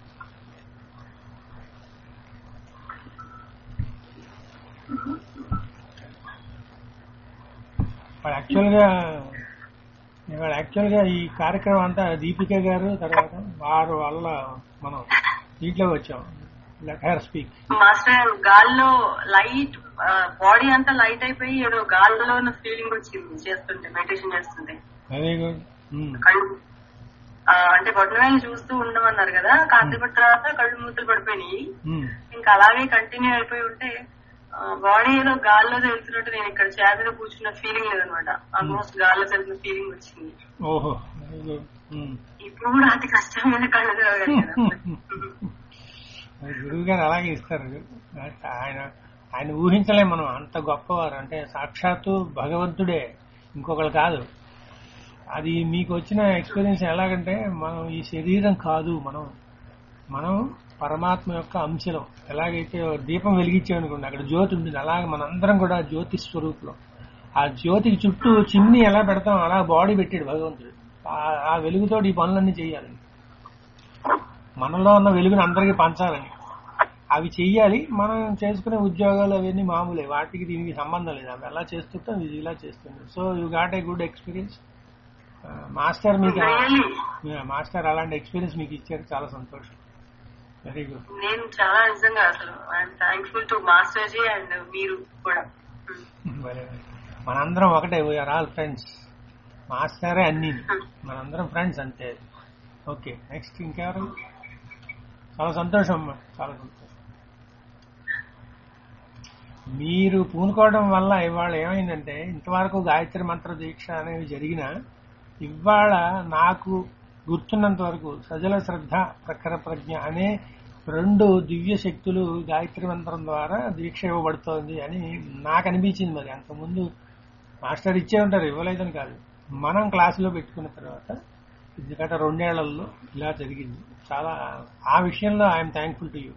వాడు యాక్చువల్గా ఇవాళ యాక్చువల్గా ఈ కార్యక్రమం అంతా దీపిక గారు తర్వాత వారు వల్ల మనం దీంట్లో వచ్చాం హెయిర్ స్పీక్ మాస్టర్ గాల్లో లైట్ బాడీ అంతా లైట్ అయిపోయి ఏదో గాల్లో ఉన్న ఫీలింగ్ వచ్చింది చేస్తుంటే మెడిటేషన్ చేస్తుంటే వెరీ గుడ్ కళ్ళు ఆ, అంటే బొట్టవేలు చూస్తూ ఉండమన్నారు కదా కాసేపటి తర్వాత కళ్ళు మూతలు పడిపోయినాయి ఇంకా అలాగే కంటిన్యూ అయిపోయి ఉంటే బాడీ ఏదో గాల్లో తెలుస్తున్నట్టు నేను ఇక్కడ చేయ మీద కూర్చున్న ఫీలింగ్ లేదనమాట ఆల్మోస్ట్ గాల్లో తెలిసిన ఫీలింగ్ వచ్చింది ఓహో వెరీ గుడ్ ఇప్పుడు కూడా అతి కష్టమైన కళ్ళు తెరవగలిగాను గురువు గారు అలాగే ఇస్తారు ఆయన ఆయన ఊహించలేం మనం అంత గొప్పవారు అంటే సాక్షాత్తు భగవంతుడే ఇంకొకరు కాదు అది మీకు వచ్చిన ఎక్స్పీరియన్స్ ఎలాగంటే మనం ఈ శరీరం కాదు మనం మనం పరమాత్మ యొక్క అంశలం ఎలాగైతే ఓ దీపం వెలిగించామనుకోండి అక్కడ జ్యోతి ఉంటుంది అలాగే మనందరం కూడా జ్యోతి స్వరూపులో ఆ జ్యోతికి చుట్టూ చిమ్ని ఎలా పెడతాం అలా బాడీ పెట్టాడు భగవంతుడు ఆ- ఆ వెలుగుతో ఈ పనులన్నీ చేయాలి మనలో ఉన్న వెలుగుని అందరికీ పంచాలని అవి చెయ్యాలి మనం చేసుకునే ఉద్యోగాలు అవన్నీ మామూలే వాటికి దీనికి సంబంధం లేదు అవి ఎలా చేస్తుంటాం ఇది ఇలా చేస్తుంది so you got a good experience master మీకు Really? Yeah, మాస్టర్ అలాంటి ఎక్స్పీరియన్స్ మీకు ఇచ్చారు చాలా సంతోషం వెరీ గుడ్ నేను చాలా నిజంగా అసలు I'm thankful to master ji and మీరు కూడా మనందరం ఒకటే వీఆర్ ఆల్ ఫ్రెండ్స్ మాస్టరే అన్ని మనందరం ఫ్రెండ్స్ అంతే ఓకే నెక్స్ట్ ఇంకెవరు చాలా సంతోషం అమ్మా చాలా సంతోషం మీరు పూనుకోవడం వల్ల ఇవాళ ఏమైందంటే ఇంతవరకు గాయత్రి మంత్ర దీక్ష అనేవి జరిగిన ఇవాళ నాకు గుర్తున్నంత వరకు సజల శ్రద్ధ ప్రఖర ప్రజ్ఞ అనే రెండు దివ్య శక్తులు గాయత్రి మంత్రం ద్వారా దీక్ష ఇవ్వబడుతోంది అని నాకు అనిపించింది మరి అంతకుముందు మాస్టర్ ఇచ్చే ఉంటారు ఇవ్వలేదని కాదు మనం క్లాసులో పెట్టుకున్న తర్వాత గత రెండేళ్లలో ఇలా జరిగింది చాలా ఆ విషయంలో ఐఎమ్ థ్యాంక్ఫుల్ టు యూ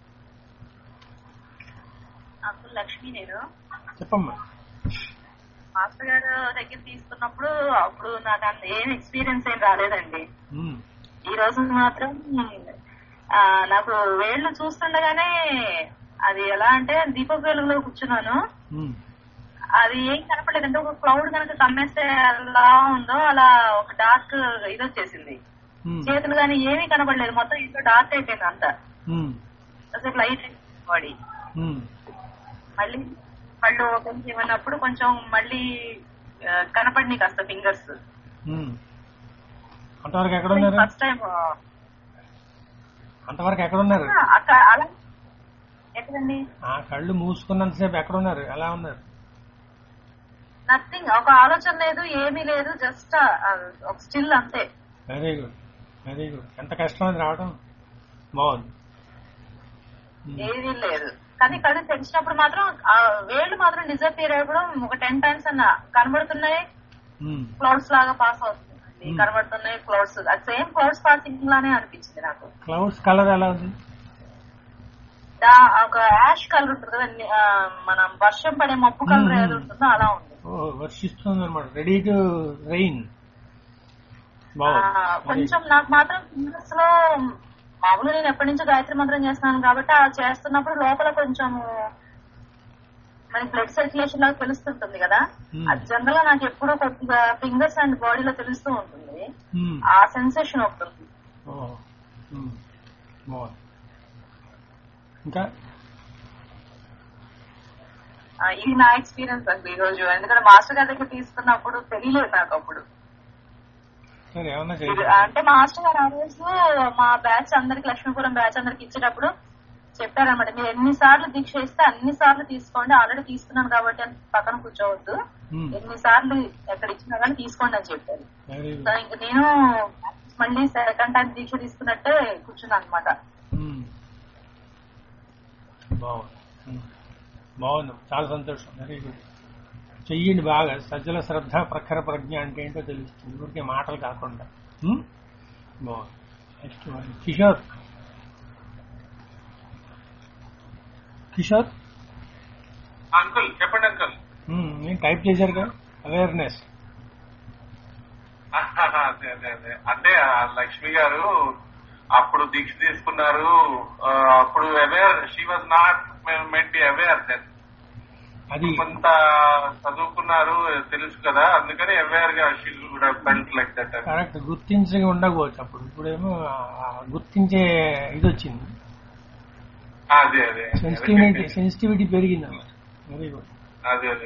అప్పుడు లక్ష్మి నేను చెప్పమ్మా మాస్టర్ గారు దగ్గర తీసుకున్నప్పుడు అప్పుడు నాకు అంత ఏం ఎక్స్పీరియన్స్ ఏం రాలేదండి ఉమ్, ఈ రోజు మాత్రం ఆ, నాకు వేళ్ళు చూస్తుండగానే అది ఎలా అంటే దీపక వెలుగులో కూర్చున్నాను ఉమ్, అది ఏం కనపడలేదంటే ఒక క్లౌడ్ కనుక కమ్మేస్తే ఎలా ఉందో అలా ఒక డార్క్ ఇది వచ్చేసింది ఉమ్, చేతులు కానీ ఏమీ కనపడలేదు మొత్తం ఇంట్లో డార్క్ అయిపోయింది అంతా ఉమ్, అసలు లైట్ బాడీ ఉమ్, మళ్ళీ కళ్ళు ఓపెన్ చేయమన్నప్పుడు కొంచెం మళ్ళీ ఆ, కనపడినాయి కాస్త ఫింగర్స్ ఉమ్. అంతవరకు ఎక్కడున్నారు ఫస్ట్ టైం అంతవరకు ఎక్కడున్నారు అక్కడ అలా ఎక్కడండి ఆ కళ్ళు మూసుకున్నంతసేపు ఎక్కడున్నారు ఎలా ఉన్నారు నథింగ్ ఒక ఆలోచన లేదు ఏమీ లేదు జస్ట్ ఒక స్టిల్ అంతే వెరీ గుడ్ వెరీ గుడ్ ఎంత కష్టం అది రావడం బాగుంది ఉమ్, ఏమీ లేదు కానీ కళ్ళు తెరిచినప్పుడు మాత్రం ఆ వేళ్ళు మాత్రం డిజపియర్ అవ్వడం ఒక టెన్ టైమ్స్ అన్న కనబడుతున్నాయి ఉమ్, క్లౌడ్స్ లాగా పాస్ అవుతుంది Hmm. కనబడుతున్నాయి క్లౌడ్స్ అది సేమ్ క్లౌడ్స్ పాసింగ్ లానే అనిపించింది నాకు క్లౌడ్స్ కలర్ ఎలా ఉంది దా- ఒక యాష్ కలర్ ఉంటుంది కదా ని- ఆ, మనం వర్షం పడే మబ్బు కలర్ Hmm. ఏది ఉంటుందో అలా ఉంది ఓ వర్షిస్తుంది అనమాట రెడీ టు రెయిన్ ఆ, బాగుంది కొంచెం నాకు మాత్రం ఫింగర్స్ లో మామూలుగా నేను ఎప్పటి నుంచో గాయత్రి మంత్రం చేస్తున్నాను కాబట్టి ఆ చేస్తున్నప్పుడు లోపల కొంచెం మనకి బ్లడ్ సర్క్యులేషన్ లాగా తెలుస్తుంటుంది కదా Hmm. అది జనరల్ గా నాకు ఎప్పుడూ కొద్దిగా ఫింగర్స్ అండ్ బాడీలో తెలుస్తూ ఉంటుంది ఉమ్. ఆ సెన్సేషన్ ఒకటి ఉంది ఓహో. ఉమ్. బాగుంది ఇంకా ఆ, ఇది నా ఎక్స్పీరియన్స్ అండి ఈ రోజు ఎందుకంటే మాస్టర్ గారి దగ్గర తీసుకున్నప్పుడు తెలియలేదు నాకు అప్పుడు సరే ఏమన్నా ఇది- చేయండి అంటే మాస్టర్ గారు ఆ రోజు మా బ్యాచ్ అందరికి లక్ష్మీపురం బ్యాచ్ అందరికి ఇచ్చేటప్పుడు చెప్పారనమాట మీరు ఎన్ని సార్లు దీక్ష ఇస్తే అన్ని సార్లు తీసుకోండి ఆల్రెడీ తీసుకున్నాను కాబట్టి అని పక్కన కూర్చోవద్దు ఉమ్. ఎన్ని సార్లు ఎక్కడ ఇచ్చినా కానీ తీసుకోండి అని చెప్పారు వెరీ సో గుడ్ ఇంక నేను మళ్ళీ సెకండ్ టైం దీక్ష తీసుకున్నట్టే కూర్చున్నాను అనమాట ఉమ్. బాగుంది ఉమ్. బాగుంది చాలా సంతోషం వెరీ గుడ్ చెయ్యండి బాగా సజ్జల శ్రద్ధ ప్రఖర ప్రజ్ఞ అంటే ఏంటో తెలుస్తుంది ఊరికే మాటలు కాకుండా ఉమ్? బాగుంది next one. Kishore Kishore uncle చెప్పండి అంకుల్ ఉమ్, నేను టైప్ చేశారుగా అవేర్నెస్ అదే అదే అదే అంటే ఆ లక్ష్మి గారు అప్పుడు దీక్ష తీసుకున్నారు ఆ, అప్పుడు aware she was not meant be aware then అది కొంత చదువుకున్నారు తెలుసు కదా అందుకని అవేర్ గా షీ కూడా ఫెల్ట్ లైక్ దట్ కరెక్ట్ గుర్తించి ఉండకపోవచ్చు అప్పుడు ఇప్పుడేమో ఆ గుర్తించే ఇది వచ్చింది అదే అదే సెన్సిటివిటీ సెన్సిటివిటీ పెరిగింది అన్నమాట వెరీ గుడ్ అదే అదే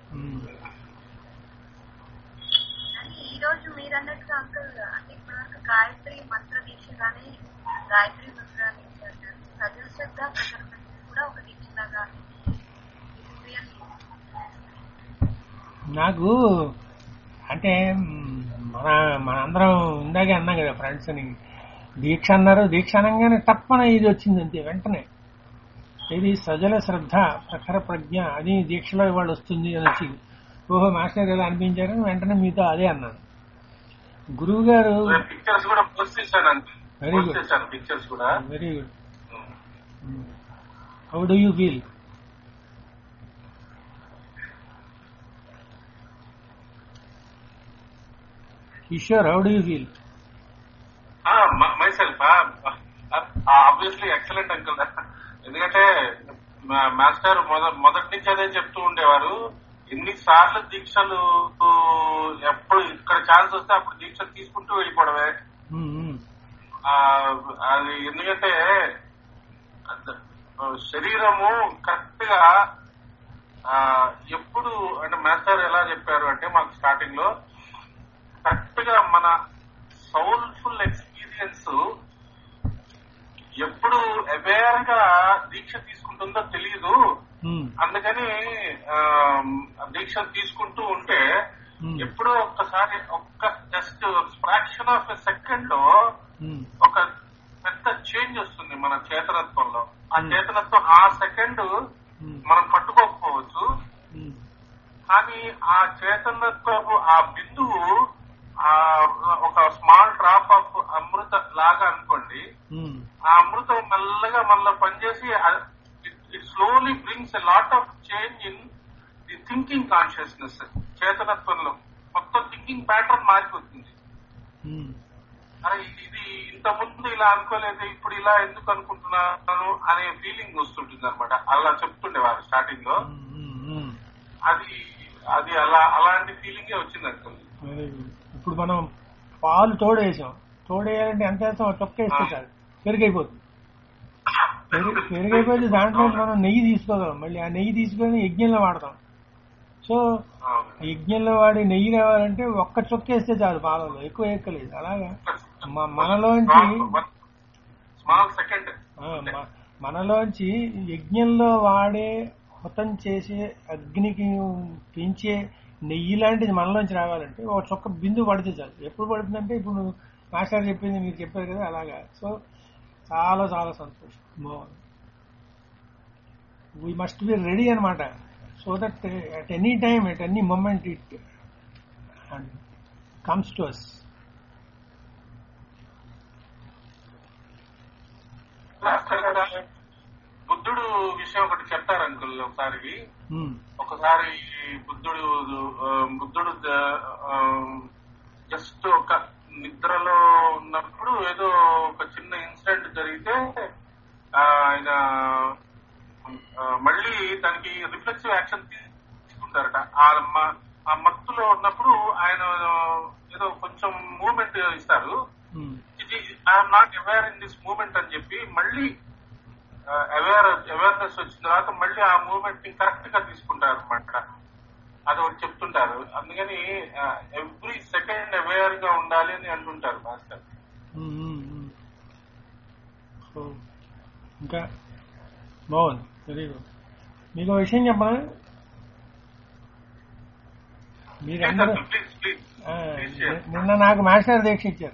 ఈ రోజు మీరు అన్నట్టుగా అంకుల్ అంటే ఇప్పటివరకు గాయత్రి మంత్ర దీక్ష కానీ గాయత్రి మంత్రాన్ని సజల శ్రద్ధ ప్రకటన కూడా ఒక దీక్షలాగా నాకు అంటే మ్, మన మనందరం ఇందాకే అన్నాం కదా ఫ్రెండ్స్ అని దీక్ష అన్నారు దీక్ష అనగానే తప్పన ఇది వచ్చింది అంతే వెంటనే ఇది సజల శ్రద్ధ ప్రఖర ప్రజ్ఞ అది దీక్షలో ఇవాళ వస్తుంది అని వచ్చి ఓహో మాస్టర్ ఎలా అనిపించారని వెంటనే మీతో అదే అన్నాను గురువు గారు పిక్చర్స్ కూడా పోస్ట్ చేశాను అంకుల్ Very పోస్ట్ good. చేశాను పిక్చర్స్ కూడా very good how do you feel Kishore how do you feel myself obviously excellent uncle ఎందుకంటే మా- మాస్టర్ మొద- మొదటి నుంచి అదే చెప్తూ ఉండేవారు ఎన్ని సార్లు దీక్షలు ఎప్పుడు ఇక్కడ ఛాన్స్ వస్తే అప్పుడు దీక్షలు తీసుకుంటూ వెళ్ళిపోవడమే ఆ, అది ఎందుకంటే అద- శరీరము కరెక్ట్ గా ఆ, ఎప్పుడు అంటే మాస్టర్ ఎలా చెప్పారు అంటే మాకు స్టార్టింగ్ లో కరెక్ట్ గా మన సౌల్ఫుల్ ఎక్స్పీరియన్స్ ఎప్పుడు అవేర్ గా దీక్ష తీసుకుంటుందో తెలియదు అందుకని ఆ, దీక్ష తీసుకుంటూ ఉంటే ఎప్పుడో ఒక్కసారి ఒక్క just fraction of a second లో ఒక పెద్ద చేంజ్ వస్తుంది మన చేతనత్వంలో ఆ చేతనత్వం ఆ సెకండ్ మనం పట్టుకోకపోవచ్చు కానీ ఆ చైతన్యత్వపు ఆ బిందువు ఆ ఒక స్మాల్ డ్రాప్ ఆఫ్ అమృత లాగా అనుకోండి ఆ అమృతం మెల్లగా మళ్ళీ పనిచేసి it slowly brings a lot of change in the thinking consciousness చేతనత్వంలో మొత్తం థింకింగ్ ప్యాటర్న్ మారిపోతుంది అరే ఇది- ఇది ఇంత ముందు ఇలా అనుకోలేదు ఇప్పుడు ఇలా ఎందుకు అనుకుంటున్నాను అనే ఫీలింగ్ వస్తుంటుంది అనమాట అలా చెప్తుండేవారు స్టార్టింగ్ లో అది అది అలా అలాంటి ఫీలింగే వచ్చింది అంకుల్ వెరీ గుడ్ ఇప్పుడు మనం పాలు తోడేసాం తోడేయాలంటే ఎంత వేస్తాం తొక్కేస్తే చాలు పెరుగైపోతుంది పెరుగు పెరుగైపోతే దాంట్లో మనం నెయ్యి తీసుకోగలం మళ్ళీ ఆ నెయ్యి తీసుకొని యజ్ఞంలో వాడతాం సో యజ్ఞంలో వాడి నెయ్యి రావాలంటే ఒక్క చొక్కేస్తే చాలు పాలలో ఎక్కువ ఎక్కలేదు అలాగా మ- మనలోంచి స్మాల్ సెకండ్ ఆ, మ- మనలోంచి యజ్ఞంలో వాడే హుతం చేసే అగ్నికి పెంచే నెయ్యి లాంటిది మనలోంచి రావాలంటే ఒక చొక్క బిందు పడితే చాలు ఎప్పుడు పడుతుందంటే ఇప్పుడు నువ్వు మాస్టర్ చెప్పింది మీరు చెప్పారు కదా అలాగా సో చాలా చాలా సంతోషం బాగుంది వీ మస్ట్ బి రెడీ అనమాట so that at any time at any moment it comes to us బుద్ధుడు విషయం ఒకటి చెప్తారు అంకుల్ ఒకసారి ఒకసారి బుద్ధుడు ఆ, బుద్ధుడు జస్ట్ ఒక నిద్రలో ఉన్నప్పుడు ఏదో ఒక చిన్న ఇన్సిడెంట్ ఇన్సిడెంట్ జరిగితే ఆ, ఆయన ఆ, మళ్ళీ దానికి రిఫ్లెక్సివ్ యాక్షన్ తీసుకుంటారట ఆ మ- ఆ మత్తులో ఉన్నప్పుడు ఆయన ఏదో కొంచెం మూమెంట్ ఇస్తారు ఉమ్, ఇది I'm not aware in this moment అని చెప్పి మళ్ళీ అవేర్ అవేర్నెస్ వచ్చిన తర్వాత మళ్ళీ ఆ మూమెంట్ ని కరెక్ట్ గా తీసుకుంటారు అనమాట అది ఒకటి చెప్తుంటారు అందుకని ఎవ్రీ సెకండ్ అవేర్ గా ఉండాలి అని అంటుంటారు మాస్టర్ ఉమ్, ఉమ్, ఉమ్. సో ఇంకా బాగుంది వెరీ గుడ్ మీకు ఒక విషయం చెప్పనా మీరందరూ ప్లీజ్ ప్లీజ్ ఆ, నిన్న నాకు మాస్టర్ దీక్ష ఇచ్చారు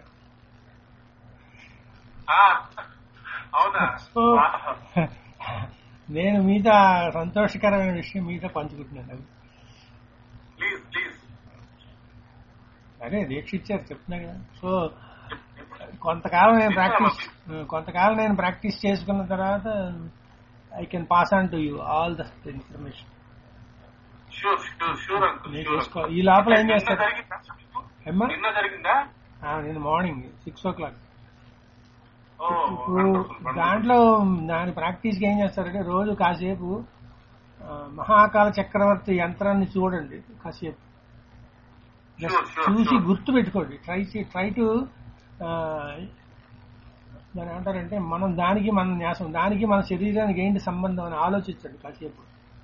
అవునా సో Wow. నేను మీతో ఆ సంతోషకరమైన విషయం మీతో పంచుకుంటున్నాను అది ప్లీజ్ ప్లీజ్ అదే దీక్ష ఇచ్చారు చెప్తున్నా కదా సో కొంతకాలం నేను ప్రాక్టీస్ కొంతకాలం నేను ప్రాక్టీస్ చేసుకున్న తర్వాత I can pass on to you all the information sure sure sure uncle నేను షూర్ చూసుకో- ఈ లోపల ఏం చేస్తారు? ఏమ్మా? నిన్న జరిగిందా నేను మార్నింగ్ సిక్స్ ఓ క్లాక్ ఓ ఇప్పుడు దాంట్లో దాని ప్రాక్టీస్కి ఏం చేస్తారంటే రోజు కాసేపు ఆ, మహాకాల చక్రవర్తి యంత్రాన్ని చూడండి కాసేపు Sure, జస్ట్ sure, చూసి sure. గుర్తు పెట్టుకోండి ట్రై ట్రై టు దాని ఏమంటారంటే మనం దానికి మన న్యాసం దానికి మన శరీరానికి ఏంటి సంబంధం అని ఆలోచించండి కాసేపు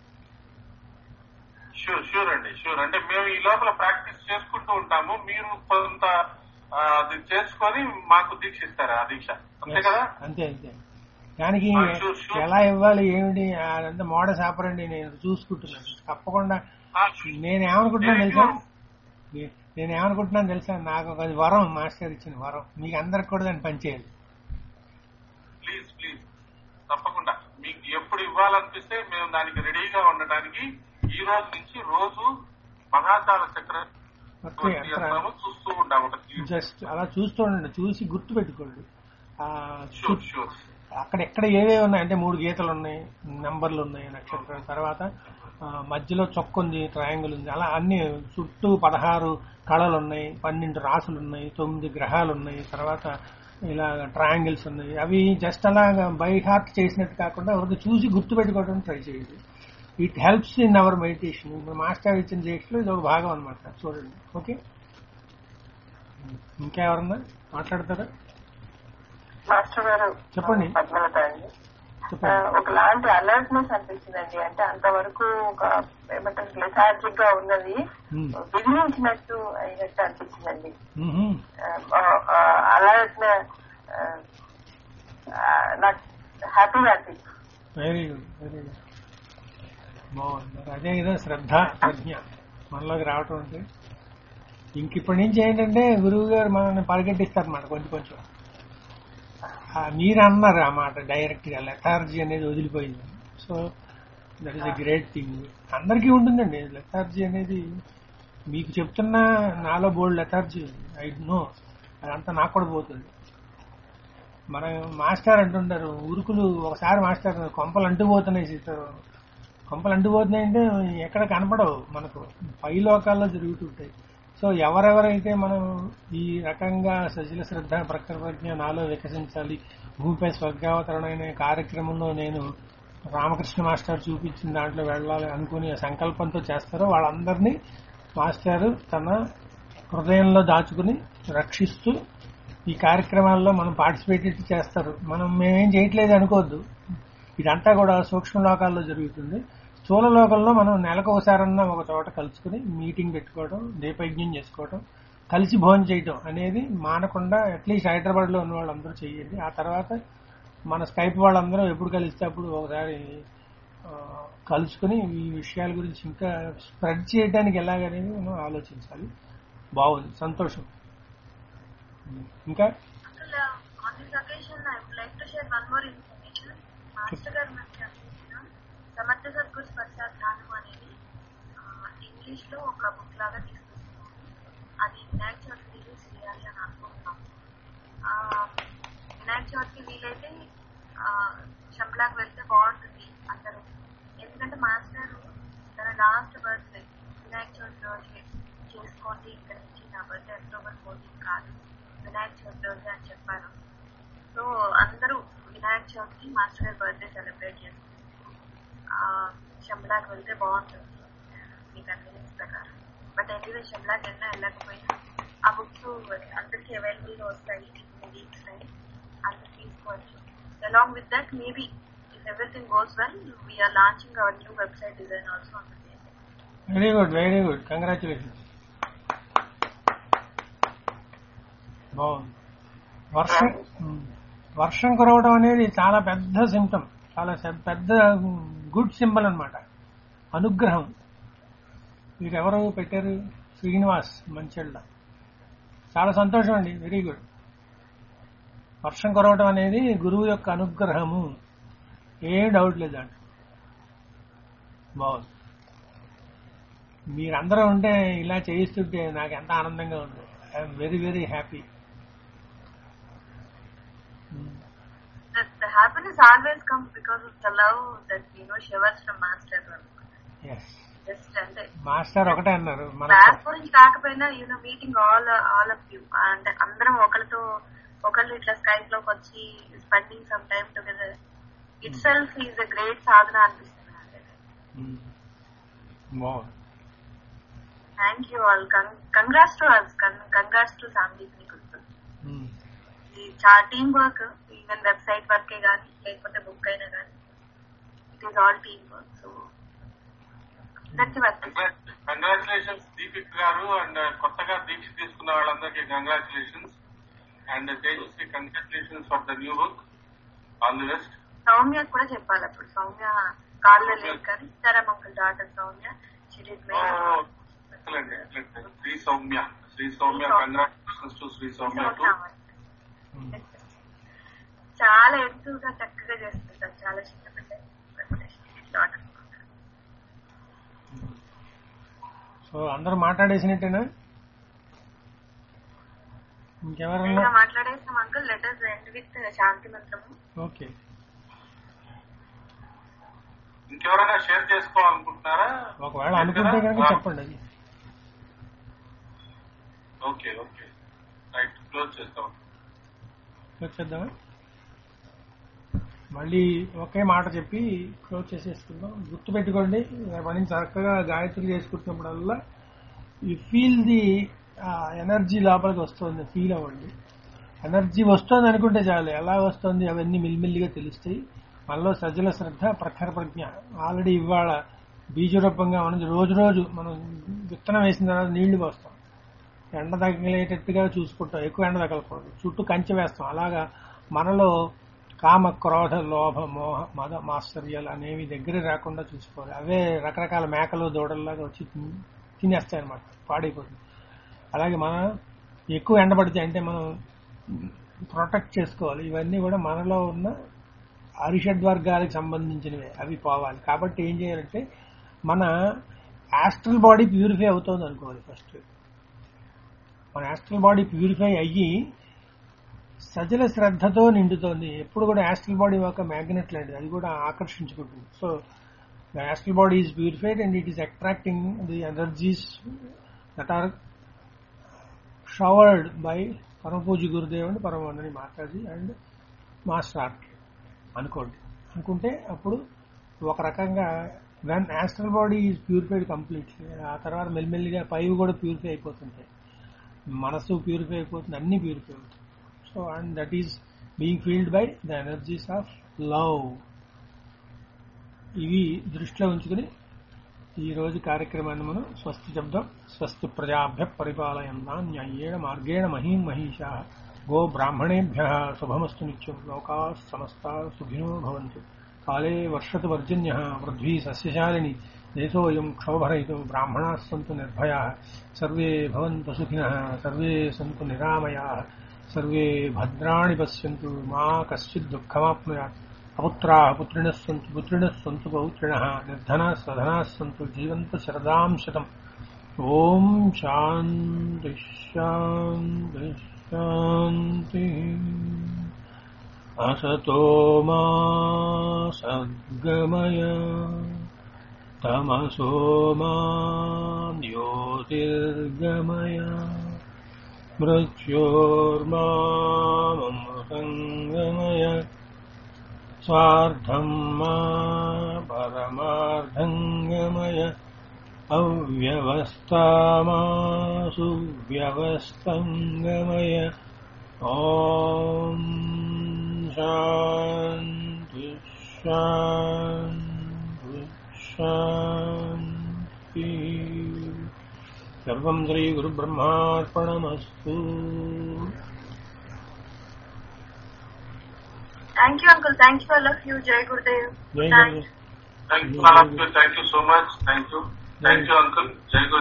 షూర్ షూర్ అండి షూర్ అంటే మేము ఈ లోపల ప్రాక్టీస్ చేసుకుంటూ ఉంటాము మీరు కొంత ఆ, అది చేసుకొని మాకు దీక్ష ఇస్తారా ఆ దీక్ష అంతే కదా అంతే అంతే దానికి Ah, sure, sure. ఎలా ఇవ్వాలి ఏమిటి అదంతా మోడస్ ఆపరండి నేను చూసుకుంటున్నాను తప్పకుండా ఆ, నేను ఏమనుకుంటున్నాను నేను తెలుసా ఇవ్వను. నే- నేను ఏమనుకుంటున్నాను తెలుసా నాకు ఒక వరం మాస్టర్ ఇచ్చిన వరం మీకు అందరికి కూడా దాన్ని పనిచేయాలి ప్లీజ్ ప్లీజ్ తప్పకుండా మీకు ఎప్పుడు ఇవ్వాలనిపిస్తే మేము దానికి రెడీగా ఉండటానికి ఈ రోజు నుంచి రోజు మహాకాల చక్రవర్తి ఓకే అక్కడ యంత్రము చూస్తూ ఉంటాము ఒక జస్ట్ అలా చూస్తూ ఉండండి చూసి గుర్తు పెట్టుకోండి ఆ, షూర్ షూర్ అక్కడ ఎక్కడ ఏవేవి ఉన్నాయి అంటే మూడు గీతలు ఉన్నాయి నంబర్లు ఉన్నాయి నక్షత్రం తర్వాత ఆ, మధ్యలో చొక్క ఉంది ట్రయాంగిల్ ఉంది అలా అన్ని చుట్టూ పదహారు కళలు ఉన్నాయి పన్నెండు రాసులు ఉన్నాయి తొమ్మిది గ్రహాలు ఉన్నాయి తర్వాత ఇలా ట్రయాంగిల్స్ ఉన్నాయి అవి జస్ట్ అలాగా బై హార్ట్ చేసినట్టు కాకుండా ఎవరికి చూసి గుర్తు పెట్టుకోవడం ట్రై చేయండి it helps in our meditation ఇప్పుడు మాస్టర్ ఇచ్చిన దీక్షలో ఇది ఒక భాగం అనమాట చూడండి ఓకే ఇంకా ఎవరన్నా మాట్లాడతారా మాస్టర్ గారు చెప్పండి. పద్మలత అండి ఆ, చెప్పండి ఒకలాంటి అలర్ట్నెస్ అనిపించిందండి అంటే అంతవరకు ఒక ఏమంటారు లెథార్జిక్ గా ఉన్నది Hmm. విధించినట్టు అయినట్టు అనిపించిందండి మ్మ్. అలర్ట్ నాకు హ్యాపీగా అనిపించింది వెరీ గుడ్ వెరీ గుడ్ బాగుంది మరి అదే కదా శ్రద్ధ ప్రజ్ఞ మనలోకి రావటం అంటే ఇంక ఇప్పటి నుంచి ఏంటంటే గురువు గారు మనల్ని పరిగెట్టిస్తారు అన్నమాట కొంచెం కొంచెం ఆ, మీరు అన్నారు ఆ మాట డైరెక్ట్ గా లెథార్జీ అనేది వదిలిపోయింది so that is a great thing అందరికీ ఉంటుందండి లెథార్జీ అనేది మీకు చెప్తున్నా నాలో బోల్డ్ లెథార్జీ ఐ నో అదంతా నాకు కూడా పోతుంది మన మాస్టర్ అంటుంటారు ఉరుకులు ఒకసారి మాస్టర్ కొంపలు అంటుపోతున్నాయి సీతారు కొంపలు అంటుపోతున్నాయి అంటే ఎక్కడ కనపడవు మనకు పై లోకాల్లో జరుగుతుంటాయి సో ఎవరెవరైతే మనం ఈ రకంగా సజల శ్రద్ధ ప్రజ్ఞ నాలో వికసించాలి భూమిపై స్వర్గావతరణ అనే కార్యక్రమంలో నేను రామకృష్ణ మాస్టర్ చూపించిన దాంట్లో వెళ్ళాలి అనుకుని ఆ సంకల్పంతో చేస్తారో వాళ్ళందరినీ మాస్టర్ తన హృదయంలో దాచుకుని రక్షిస్తూ ఈ కార్యక్రమాల్లో మనం పార్టిసిపేట్ చేస్తారు మనం మేమేం చేయట్లేదు అనుకోవద్దు ఇదంతా కూడా సూక్ష్మ లోకాల్లో జరుగుతుంది స్థూల లోకంలో మనం నెలకు ఒకసారన్నా ఒక చోట కలుసుకుని మీటింగ్ పెట్టుకోవడం దీపయజ్ఞం చేసుకోవడం కలిసి భోజనం చేయటం అనేది మానకుండా అట్లీస్ట్ హైదరాబాద్ లో ఉన్న వాళ్ళందరూ చేయండి ఆ తర్వాత మన స్కైప్ వాళ్ళందరూ ఎప్పుడు కలిస్తే అప్పుడు ఒకసారి ఆ, కలుసుకుని ఈ విషయాల గురించి ఇంకా స్ప్రెడ్ చేయడానికి ఎలాగనేది మనం ఆలోచించాలి బాగుంది సంతోషం ఇంకా అసలు on this occasion I would like to share one more information master గారు మనకి అందించిన సమర్థ సద్గురు స్పర్శాత్ ధ్యానం అనేది ఇంగ్లీష్ లో ఒక బుక్ లాగా తీసుకొస్తున్నాము అది వినాయక చవితి రిలీజ్ చేయాలి అని అనుకుంటున్నాం ఆ, వినాయక చవితికి వీలైతే ఆ, షంలాకి వెళ్తే బాగుంటుంది అందరూ ఎందుకంటే మాస్టర్ తన లాస్ట్ బర్త్డే వినాయక చవితి రోజు చేసుకోండి ఇక్కడ నుంచి నా బర్త్డే అక్టోబర్ ఫోర్టీన్ కాదు వినాయక చవితి రోజు అని చెప్పారు సో అందరూ మాస్టర్ గారి బర్త్డే సెలబ్రేట్ చేసుకుంటాం షమ్లాకి వెళ్తే బాగుంటుంది మీ కన్వీనియన్స్ ప్రకారం బట్ ఎనీవే షమ్లాకి వెళ్ళినా వెళ్ళకపోయినా ఆ బుక్స్ అందరికీ అవైలబుల్ గా వస్తాయి వీక్స్ టైం అందరు తీసుకోవచ్చు along with that maybe if everything goes well we're launching our new website design also on the very good very good congratulations బాగుంది వర్షం ఉమ్, వర్షం కురవడం అనేది చాలా పెద్ద సిమ్టమ్ చాలా సె- పెద్ద గుడ్ సింబల్ అన్నమాట అనుగ్రహం వీరెవరు పెట్టారు శ్రీనివాస్ మంచెళ్ళ చాలా సంతోషం అండి వెరీ గుడ్ వర్షం కురవడం అనేది గురువు యొక్క అనుగ్రహము ఏం డౌట్ లేదండి బాగుంది మీరందరూ ఉంటే ఇలా చేయిస్తుంటే నాకు ఎంత ఆనందంగా ఉంది I'm very very happy The, the happiness always comes because of the love that you know shivers from master. Yes Just అంటే మాస్టర్ ఒకటే అన్నారు మన క్లాస్ గురించి కాకపోయినా you know meeting all all of you అంటే అందరం ఒకరితో ఒకళ్ళు ఇట్లా స్కైప్ లోకి వచ్చి spending some time together itself is a great sadhana అనిపిస్తుంది నాకైతే బాగుంది thank you all congrats to us congrats to Sandeep నీకు ఉమ్. ఈ చాలా టీమ్ వర్క్ ఈవెన్ వెబ్సైట్ వర్కే కానీ లేకపోతే బుక్ అయినా కానీ it is all team work so అందరికి వర్క్ కంగ్రాచులేషన్స్ దీపిక్ గారు అండ్ కొత్తగా దీక్ష తీసుకున్న వాళ్ళందరికీ congratulations and Tejaswi congratulations for the new book all the best Soumya కూడా చెప్పాలి అప్పుడు సౌమ్య కాల్లో లేదు కానీ సీతారాం అంకుల్ డాటర్ సౌమ్య షిరీడ్ excellent excellent Sri Soumya Sri Soumya congratulations to Sri Soumya to um. చాలా ఎక్కువగా చక్కగా చేస్తుంటారు చాలా చిన్నపిల్ల డాటర్ సో అందరూ మాట్లాడేసినట్టేనా ఇంకెవరన్నా మాట్లాడేసాం uncle letters end with shanti మంత్రము ఓకే ఇంకెవరైనా షేర్ చేసుకోవాలనుకుంటున్నారా ఒకవేళ అనుకుంటే కనుక చెప్పండి అది ఓకే ఓకే రైట్ క్లోజ్ చేస్తాం వచ్చేద్దామా మళ్ళీ ఒకే మాట చెప్పి క్లోజ్ చేసేసుకుందాం గుర్తుపెట్టుకోండి మనం చక్కగా గాయత్రి చేసుకుంటున్నప్పుడల్లా ఈ ఫీల్ ది ఎనర్జీ లోపలికి వస్తుంది ఫీల్ అవ్వండి ఎనర్జీ వస్తుంది అనుకుంటే చాలు ఎలా వస్తుంది అవన్నీ మిల్మిల్లిగా తెలుస్తాయి మనలో సజ్జల శ్రద్ధ ప్రఖర ప్రజ్ఞ ఆల్రెడీ ఇవాళ బీజరూపంగా మనం రోజు రోజు మనం విత్తనం వేసిన తర్వాత నీళ్లు పోస్తాం ఎండ తగిలేటట్టుగా చూసుకుంటాం ఎక్కువ ఎండ తగలకూడదు చుట్టూ కంచె వేస్తాం అలాగా మనలో కామ క్రోధ లోభ మోహ మద మాత్సర్యాలు అనేవి దగ్గర రాకుండా చూసుకోవాలి అవే రకరకాల మేకలు దూడల్లాగా వచ్చి తిన్- తినేస్తాయి అనమాట పాడైపోతుంది అలాగే మన ఎక్కువ ఎండబడితే అంటే మనం ప్రొటెక్ట్ చేసుకోవాలి ఇవన్నీ కూడా మనలో ఉన్న అరిషడ్ వర్గాలకు సంబంధించినవే అవి పోవాలి కాబట్టి ఏం చేయాలంటే మన ఆస్ట్రల్ బాడీ ప్యూరిఫై అవుతుంది అనుకోవాలి ఫస్ట్ మన ఆస్ట్రల్ బాడీ ప్యూరిఫై అయ్యి సజల శ్రద్ధతో నిండుతోంది ఎప్పుడు కూడా ఆస్ట్రల్ బాడీ ఒక మ్యాగ్నెట్ లాంటిది అది కూడా ఆకర్షించుకుంటుంది so the astral body is purified and it is attracting the energies that are showered by పరమపూజి గురుదేవ్ అండ్ పరమవందని మాతాజీ అండ్ మాస్టర్ ఆర్ట్ అనుకోండి అనుకుంటే అప్పుడు ఒక రకంగా when astral body is purified completely ఆ తర్వాత మెల్లిమెల్లిగా పైవి కూడా ప్యూరిఫై అయిపోతుంటాయి మనసు ప్యూరిఫై అయిపోతుంది అన్ని ప్యూరిఫై అవుతుంది so and that is being filled by the energies of love ఇవి దృష్టిలో ఉంచుకుని ఈ రోజు కార్యక్రమాన్ని మనం స్వస్తి శబ్దం స్వస్తి ప్రజాభ్య పరిపాలయందా న్యాయేణ మార్గేణ మహీం మహిషా గో బ్రాహ్మణేభ్య శుభమస్తు నిత్యం లోకా సమస్త సుఖినో భవంతు కాలే వర్షతు వర్జన్య పృథ్వీ సస్యశాలిని దేశోయం క్షోభరహితో బ్రాహ్మణా సంతు నిర్భయా సర్వే భవంతు సుఖినః సర్వే సంతు నిరామయా సర్వే భద్రాణి పశ్యంతు మా కశ్చిత్ దుఃఖమాప్నుయాత్ అపుత్రాः పుత్రిణः सन्तु पुत्रिणः सन्तु पौत्रिणः निर्धनाः स्वधनाः सन्तु जीवन्तु शरदां शतम् ॐ शान्तिः शान्तिः शान्तिः असतो मा सद्गमय तमसो मा ज्योतिर्गमय मृत्योर्मामृतङ्गमय స్వార్థం మా పరమార్థం గమయ అవ్యవస్థామాసు వ్యవస్థం గమయ ఓం శాంతి శాంతి శాంతి సర్వం శ్రీ గురు బ్రహ్మార్పణమస్తు thank you uncle thank you all of you జై గురుదేవ్ జై Thanks. గురు thank you thank you so much thank you thank you uncle జై గురు